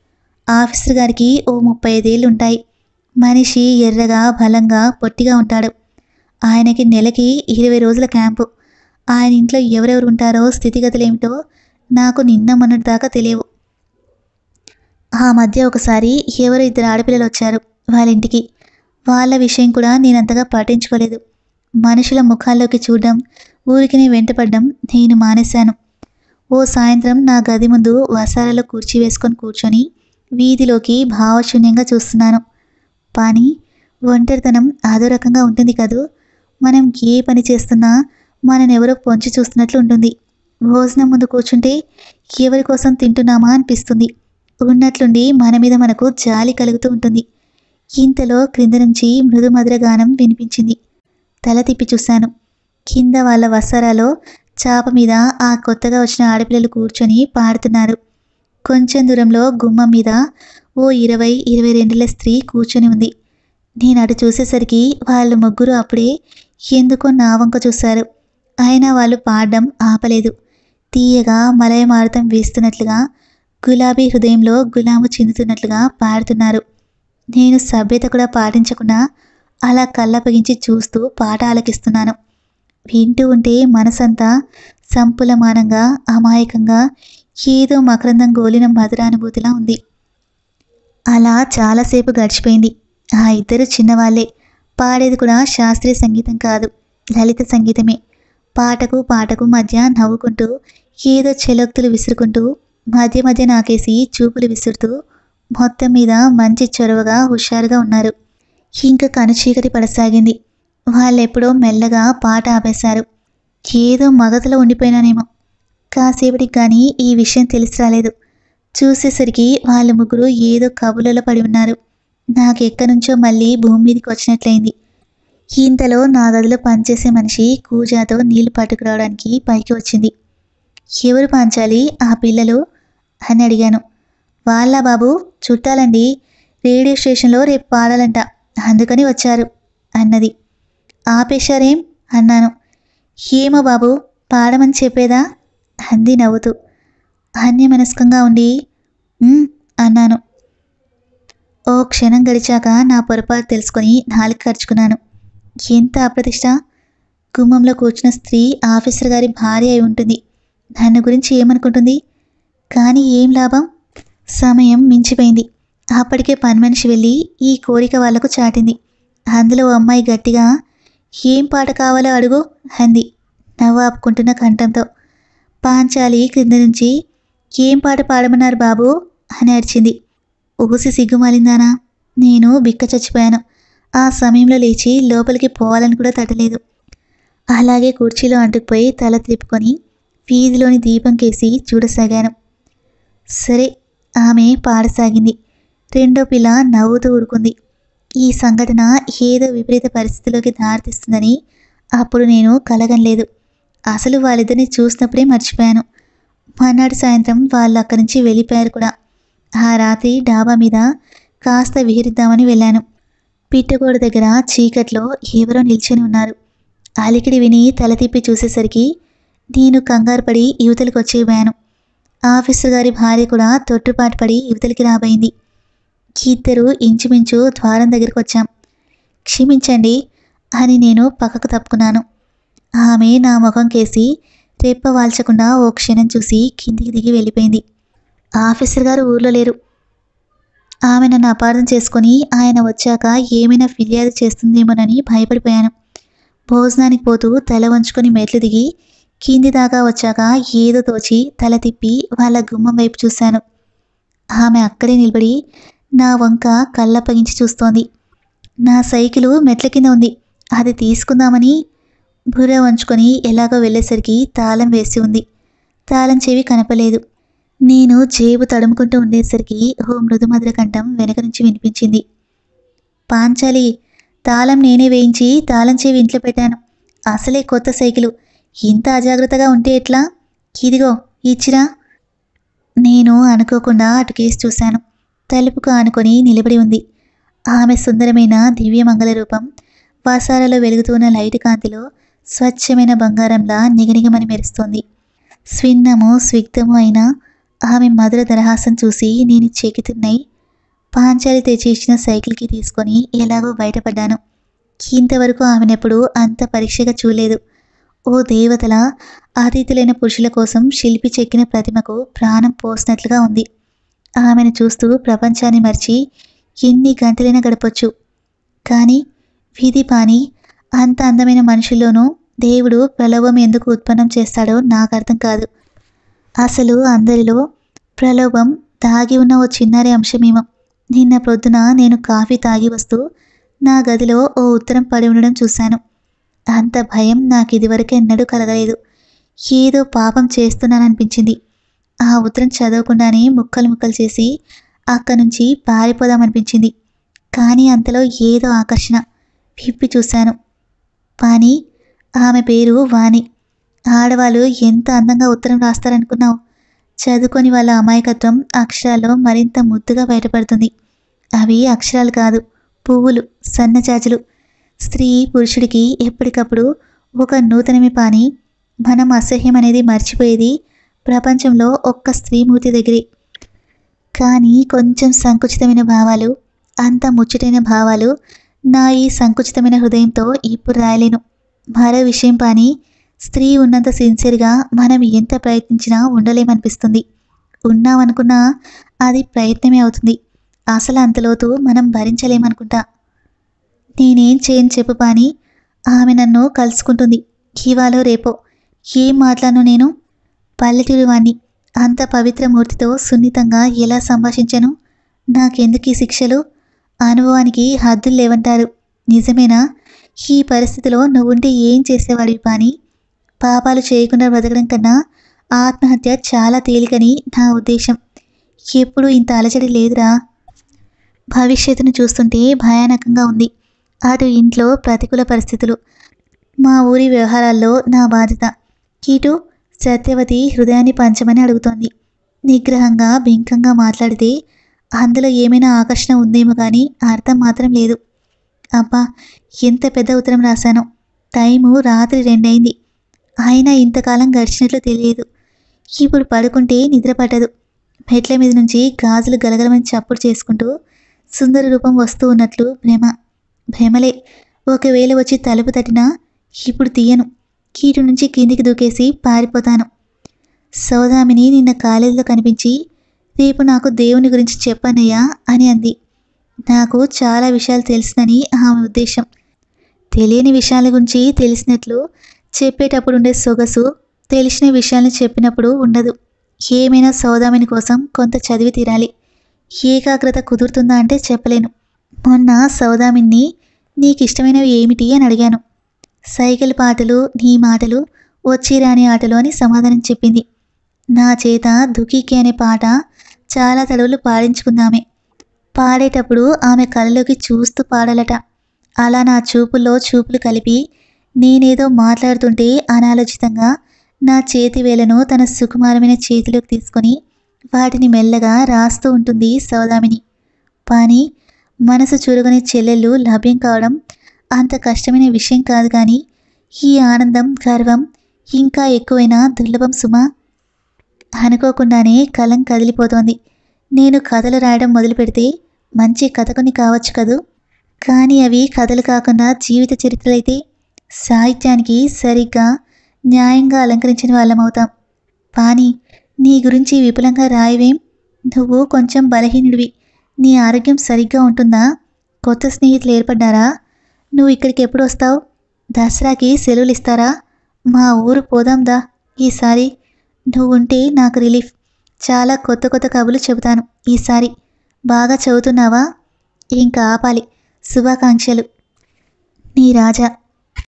ఆఫీసర్ గారికి ఓ ముప్పై ఐదేళ్ళు ఉంటాయి మనిషి ఎర్రగా బలంగా పొట్టిగా ఉంటాడు ఆయనకి నెలకి ఇరవై రోజుల క్యాంపు ఆయన ఇంట్లో ఎవరెవరు ఉంటారో స్థితిగతులు ఏమిటో నాకు నిన్న మొన్నటి దాకా తెలియవు ఆ మధ్య ఒకసారి ఎవరో ఇద్దరు ఆడపిల్లలు వచ్చారు వాళ్ళ ఇంటికి వాళ్ళ విషయం కూడా నేనంతగా పట్టించుకోలేదు మనుషుల ముఖాల్లోకి చూడడం ఊరికినే వెంటపడ్డం నేను మానేశాను ఓ సాయంత్రం నా గది ముందు వసాలలో కుర్చీ వేసుకొని కూర్చొని వీధిలోకి భావశూన్యంగా చూస్తున్నాను కానీ ఒంటరితనం అదో రకంగా ఉంటుంది కదూ మనం ఏ పని చేస్తున్నా మనని ఎవరో పొంచి చూస్తున్నట్లు ఉంటుంది భోజనం ముందు కూర్చుంటే ఎవరి కోసం తింటున్నామా అనిపిస్తుంది ఉన్నట్లుండి మన మీద మనకు జాలి కలుగుతూ ఉంటుంది ఇంతలో క్రింద నుంచి మృదు మధుర గానం వినిపించింది తల తిప్పి చూశాను కింద వాళ్ళ వసారాలో చాప మీద ఆ కొత్తగా వచ్చిన ఆడపిల్లలు కూర్చొని పాడుతున్నారు కొంచెం దూరంలో గుమ్మం మీద ఓ ఇరవై ఇరవై రెండేళ్ల స్త్రీ కూర్చొని ఉంది నేను అటు చూసేసరికి వాళ్ళు ముగ్గురు అప్పుడే ఎందుకో నా వంక చూశారు అయినా వాళ్ళు పాడడం ఆపలేదు తీయగా మలయమారుతం వీస్తున్నట్లుగా గులాబీ హృదయంలో గులాము చిందుతున్నట్లుగా పాడుతున్నారు నేను సభ్యత కూడా పాటించకుండా అలా కళ్ళపగించి చూస్తూ పాట ఆలకిస్తున్నాను వింటూ ఉంటే మనసంతా సంపులమానంగా అమాయకంగా ఏదో మకరందం గోలిన మధురానుభూతిలా ఉంది అలా చాలాసేపు గడిచిపోయింది ఆ ఇద్దరు చిన్నవాళ్ళే పాడేది కూడా శాస్త్రీయ సంగీతం కాదు లలిత సంగీతమే పాటకు పాటకు మధ్య నవ్వుకుంటూ ఏదో చెలోక్తులు విసురుకుంటూ మధ్య మధ్య నాకేసి చూపులు విసురుతూ మొత్తం మీద మంచి చొరవగా హుషారుగా ఉన్నారు ఇంకా కనుచీకటి పడసాగింది వాళ్ళెప్పుడో మెల్లగా పాట ఆపేశారు ఏదో మగతలో ఉండిపోయినానేమో కాసేపటికి కానీ ఈ విషయం తెలిసి రాలేదు చూసేసరికి వాళ్ళ ముగ్గురు ఏదో కబులలో పడి ఉన్నారు నాకెక్కడి నుంచో మళ్ళీ భూమి మీదకి వచ్చినట్లయింది ఇంతలో నా గదిలో పనిచేసే మనిషి కూజాతో నీళ్లు పట్టుకురావడానికి పైకి వచ్చింది ఎవరు పంచాలి ఆ పిల్లలు అని అడిగాను వాళ్ళ బాబు చుట్టాలండి రేడియో స్టేషన్లో రేపు పాడాలంట అందుకని వచ్చారు అన్నది ఆపేశారేం అన్నాను ఏమో బాబు పాడమని చెప్పేదా అంది నవ్వుతూ అన్యమనస్కంగా ఉండి "ఉమ్" అన్నాను ఓ క్షణం గడిచాక నా పొరపాటు తెలుసుకొని నాలుగు ఖర్చుకున్నాను ఎంత అప్రతిష్ట గుమ్మంలో కూర్చున్న స్త్రీ ఆఫీసర్ గారి భార్య అయి ఉంటుంది నన్ను గురించి ఏమనుకుంటుంది కానీ ఏం లాభం సమయం మించిపోయింది అప్పటికే పని మనిషి వెళ్ళి ఈ కోరిక వాళ్లకు చాటింది అందులో ఓ అమ్మాయి గట్టిగా ఏం పాట కావాలో అడుగు అంది నవ్వు ఆపుకుంటున్న కంఠంతో పాంచాలి క్రింద నుంచి ఏం పాట పాడమన్నారు బాబు అని అరిచింది ఊసి సిగ్గుమాలిందానా నేను బిక్క చచ్చిపోయాను ఆ సమయంలో లేచి లోపలికి పోవాలని కూడా తట్టలేదు అలాగే కుర్చీలో అంటుకుపోయి తల త్రిప్పుకొని వీధిలోని దీపం కేసి చూడసాగాను సరే ఆమె పాడసాగింది రెండో పిల్ల నవ్వుతూ ఊరుకుంది ఈ సంఘటన ఏదో విపరీత పరిస్థితిలోకి దారితీస్తుందని అప్పుడు నేను కలగనలేదు అసలు వాళ్ళిద్దరిని చూసినప్పుడే మర్చిపోయాను మర్నాడు సాయంత్రం వాళ్ళు అక్కడి నుంచి వెళ్ళిపోయారు కూడా ఆ రాత్రి డాబా మీద కాస్త విహరిద్దామని వెళ్ళాను పిట్టగోడ దగ్గర చీకట్లో ఎవరో నిల్చొని ఉన్నారు అలికిడి విని తల తిప్పి చూసేసరికి నేను కంగారు పడి యువతలకు వచ్చేపోయాను ఆఫీసర్ గారి భార్య కూడా తొట్టుపాటు పడి యువతలకి రాబోయింది ఇద్దరు ఇంచుమించు ద్వారం దగ్గరికి వచ్చాం క్షమించండి అని నేను పక్కకు తప్పుకున్నాను ఆమె నా ముఖం కేసి రెప్ప వాల్చకుండా ఓ క్షణం చూసి కిందికి దిగి వెళ్ళిపోయింది ఆఫీసర్ గారు ఊర్లో లేరు ఆమె నన్ను అపార్థం చేసుకొని ఆయన వచ్చాక ఏమైనా ఫిర్యాదు చేస్తుందేమోనని భయపడిపోయాను భోజనానికి పోతూ తల వంచుకొని మెట్లు దిగి కింది దాకా వచ్చాక ఏదో తోచి తల తిప్పి వాళ్ళ గుమ్మం వైపు చూశాను ఆమె అక్కడే నిలబడి నా వంక కళ్ళప్పగించి చూస్తోంది నా సైకిలు మెట్ల కింద ఉంది అది తీసుకుందామని బుర్ర వంచుకొని ఎలాగో వెళ్ళేసరికి తాళం వేసి ఉంది తాళం చెవి కనపలేదు నేను జేబు తడుముకుంటూ ఉండేసరికి ఓ మృదుమధుర కంఠం వెనక నుంచి వినిపించింది పాంచాలి తాళం నేనే వేయించి తాళం చెవి ఇంట్లో పెట్టాను అసలే కొత్త సైకిలు ఇంత అజాగ్రత్తగా ఉంటే ఎట్లా ఇదిగో ఇచ్చిరా నేను అనుకోకుండా అటు కేసి చూశాను తలుపుకు ఆనుకొని నిలబడి ఉంది ఆమె సుందరమైన దివ్యమంగళ రూపం వాసాలలో వెలుగుతున్న లైట్ కాంతిలో స్వచ్ఛమైన బంగారంలా నిగనిగమని మెరుస్తోంది స్విన్నము స్విగ్ధము అయిన ఆమె మధుర దరహాసం చూసి నేను చెకితున్నాయి పాంచాలి తెచ్చి ఇచ్చిన సైకిల్కి తీసుకొని ఎలాగో బయటపడ్డాను ఇంతవరకు ఆమెనెప్పుడు అంత పరీక్షగా చూడలేదు ఓ దేవతల అతిథులైన పురుషుల కోసం శిల్పి చెక్కిన ప్రతిమకు ప్రాణం పోసినట్లుగా ఉంది ఆమెను చూస్తూ ప్రపంచాన్ని మర్చి ఎన్ని గంటలైనా గడపొచ్చు కానీ విధి పాని అంత అందమైన మనుషుల్లోనూ దేవుడు ప్రలోభం ఎందుకు ఉత్పన్నం చేస్తాడో నాకు అర్థం కాదు అసలు అందరిలో ప్రలోభం దాగి ఉన్న ఓ చిన్నారి అంశమేమో నిన్న ప్రొద్దున నేను కాఫీ తాగి వస్తూ నా గదిలో ఓ ఉత్తరం పడి ఉండడం చూశాను అంత భయం నాకు ఇదివరకు ఎన్నడూ కలగలేదు ఏదో పాపం చేస్తున్నాననిపించింది ఆ ఉత్తరం చదవకుండానే ముక్కలు ముక్కలు చేసి అక్కడి నుంచి పారిపోదామనిపించింది కానీ అంతలో ఏదో ఆకర్షణ విప్పి చూశాను వాణి ఆమె పేరు వాణి ఆడవాళ్ళు ఎంత అందంగా ఉత్తరం రాస్తారనుకున్నావు చదువుకొని వాళ్ళ అమాయకత్వం అక్షరాల్లో మరింత ముద్దుగా బయటపడుతుంది అవి అక్షరాలు కాదు పువ్వులు సన్నజాజులు స్త్రీ పురుషుడికి ఎప్పటికప్పుడు ఒక నూతనమే పాని మనం అసహ్యం అనేది మర్చిపోయేది ప్రపంచంలో ఒక్క స్త్రీమూర్తి దగ్గరే కానీ కొంచెం సంకుచితమైన భావాలు అంత ముచ్చటైన భావాలు నా ఈ సంకుచితమైన హృదయంతో ఇప్పుడు రాయలేను మరో విషయం పాని స్త్రీ ఉన్నంత సిన్సియర్గా మనం ఎంత ప్రయత్నించినా ఉండలేమనిపిస్తుంది ఉన్నామనుకున్నా అది ప్రయత్నమే అవుతుంది అసలు అంతలోతు మనం భరించలేమనుకుంటా నేనేం చేయను చెప్పు పాని ఆమె నన్ను కలుసుకుంటుంది ఇవాళ రేపో ఏం మాట్లాడను నేను పల్లెటూరు వాణ్ణి అంత పవిత్ర మూర్తితో సున్నితంగా ఎలా సంభాషించను నాకెందుకు ఈ శిక్షలు అనుభవానికి హద్దులు లేవంటారు నిజమేనా ఈ పరిస్థితిలో నువ్వుంటే ఏం చేసేవాడివి పాని పాపాలు చేయకుండా బ్రతకడం కన్నా ఆత్మహత్య చాలా తేలికని నా ఉద్దేశం ఎప్పుడు ఇంత అలజడి లేదురా భవిష్యత్తును చూస్తుంటే భయానకంగా ఉంది అటు ఇంట్లో ప్రతికూల పరిస్థితులు మా ఊరి వ్యవహారాల్లో నా బాధ్యత ఇటు సత్యవతి హృదయాన్ని పంచమని అడుగుతోంది నిగ్రహంగా బింకంగా మాట్లాడితే అందులో ఏమైనా ఆకర్షణ ఉందేమో కానీ అర్థం మాత్రం లేదు అబ్బా ఎంత పెద్ద ఉత్తరం రాశానో టైము రాత్రి రెండైంది అయినా ఇంతకాలం గడిచినట్లు తెలియదు ఇప్పుడు పడుకుంటే నిద్ర పట్టదు మెట్ల మీద నుంచి గాజులు గలగలమని చప్పుడు చేసుకుంటూ సుందర రూపం వస్తూ ఉన్నట్లు భ్రమ భ్రమలే ఒకవేళ వచ్చి తలుపు తట్టినా ఇప్పుడు తీయను కీటు నుంచి కిందికి దూకేసి పారిపోతాను సౌదామిని నిన్న కాలేజీలో కనిపించి రేపు నాకు దేవుని గురించి చెప్పనయ్యా అని అంది నాకు చాలా విషయాలు తెలుసునని ఆమె ఉద్దేశం తెలియని విషయాల గురించి తెలిసినట్లు చెప్పేటప్పుడు ఉండే సొగసు తెలిసిన విషయాలను చెప్పినప్పుడు ఉండదు ఏమైనా సౌదామిని కోసం కొంత చదివి తీరాలి ఏకాగ్రత కుదురుతుందా అంటే చెప్పలేను మొన్న సౌదామిని నీకు ఇష్టమైనవి ఏమిటి అని అడిగాను సైకిల్ పాటలు నీ మాటలు వచ్చి రాని ఆటలు అని సమాధానం చెప్పింది నా చేత దుకీకి అనే పాట చాలా తడవులు పాడించుకుందామే పాడేటప్పుడు ఆమె కళ్ళలోకి చూస్తూ పాడాలట అలా నా చూపుల్లో చూపులు కలిపి నేనేదో మాట్లాడుతుంటే అనాలోచితంగా నా చేతి వేలను తన సుకుమారమైన చేతిలోకి తీసుకొని వాటిని మెల్లగా రాస్తూ ఉంటుంది సౌదామిని కానీ మనసు చురుగని చెల్లెళ్ళు లభ్యం కావడం అంత కష్టమైన విషయం కాదు కానీ ఈ ఆనందం గర్వం ఇంకా ఎక్కువైన దుర్లభం సుమా అనుకోకుండానే కలం కదిలిపోతోంది నేను కథలు రాయడం మొదలు పెడితే మంచి కథకుని కావచ్చు కదూ కానీ అవి కథలు కాకుండా జీవిత చరిత్రలైతే సాహిత్యానికి సరిగ్గా న్యాయంగా అలంకరించిన వాళ్ళమవుతాం పాని నీ గురించి విపులంగా రాయవేం నువ్వు కొంచెం బలహీనుడివి నీ ఆరోగ్యం సరిగ్గా ఉంటుందా కొత్త స్నేహితులు ఏర్పడ్డారా నువ్వు ఇక్కడికి ఎప్పుడు వస్తావు దసరాకి సెలవులు ఇస్తారా మా ఊరు పోదాందా ఈసారి నువ్వు ఉంటే నాకు రిలీఫ్ చాలా కొత్త కొత్త కబులు చెబుతాను ఈసారి బాగా చదువుతున్నావా ఇంకా ఆపాలి శుభాకాంక్షలు నీ రాజా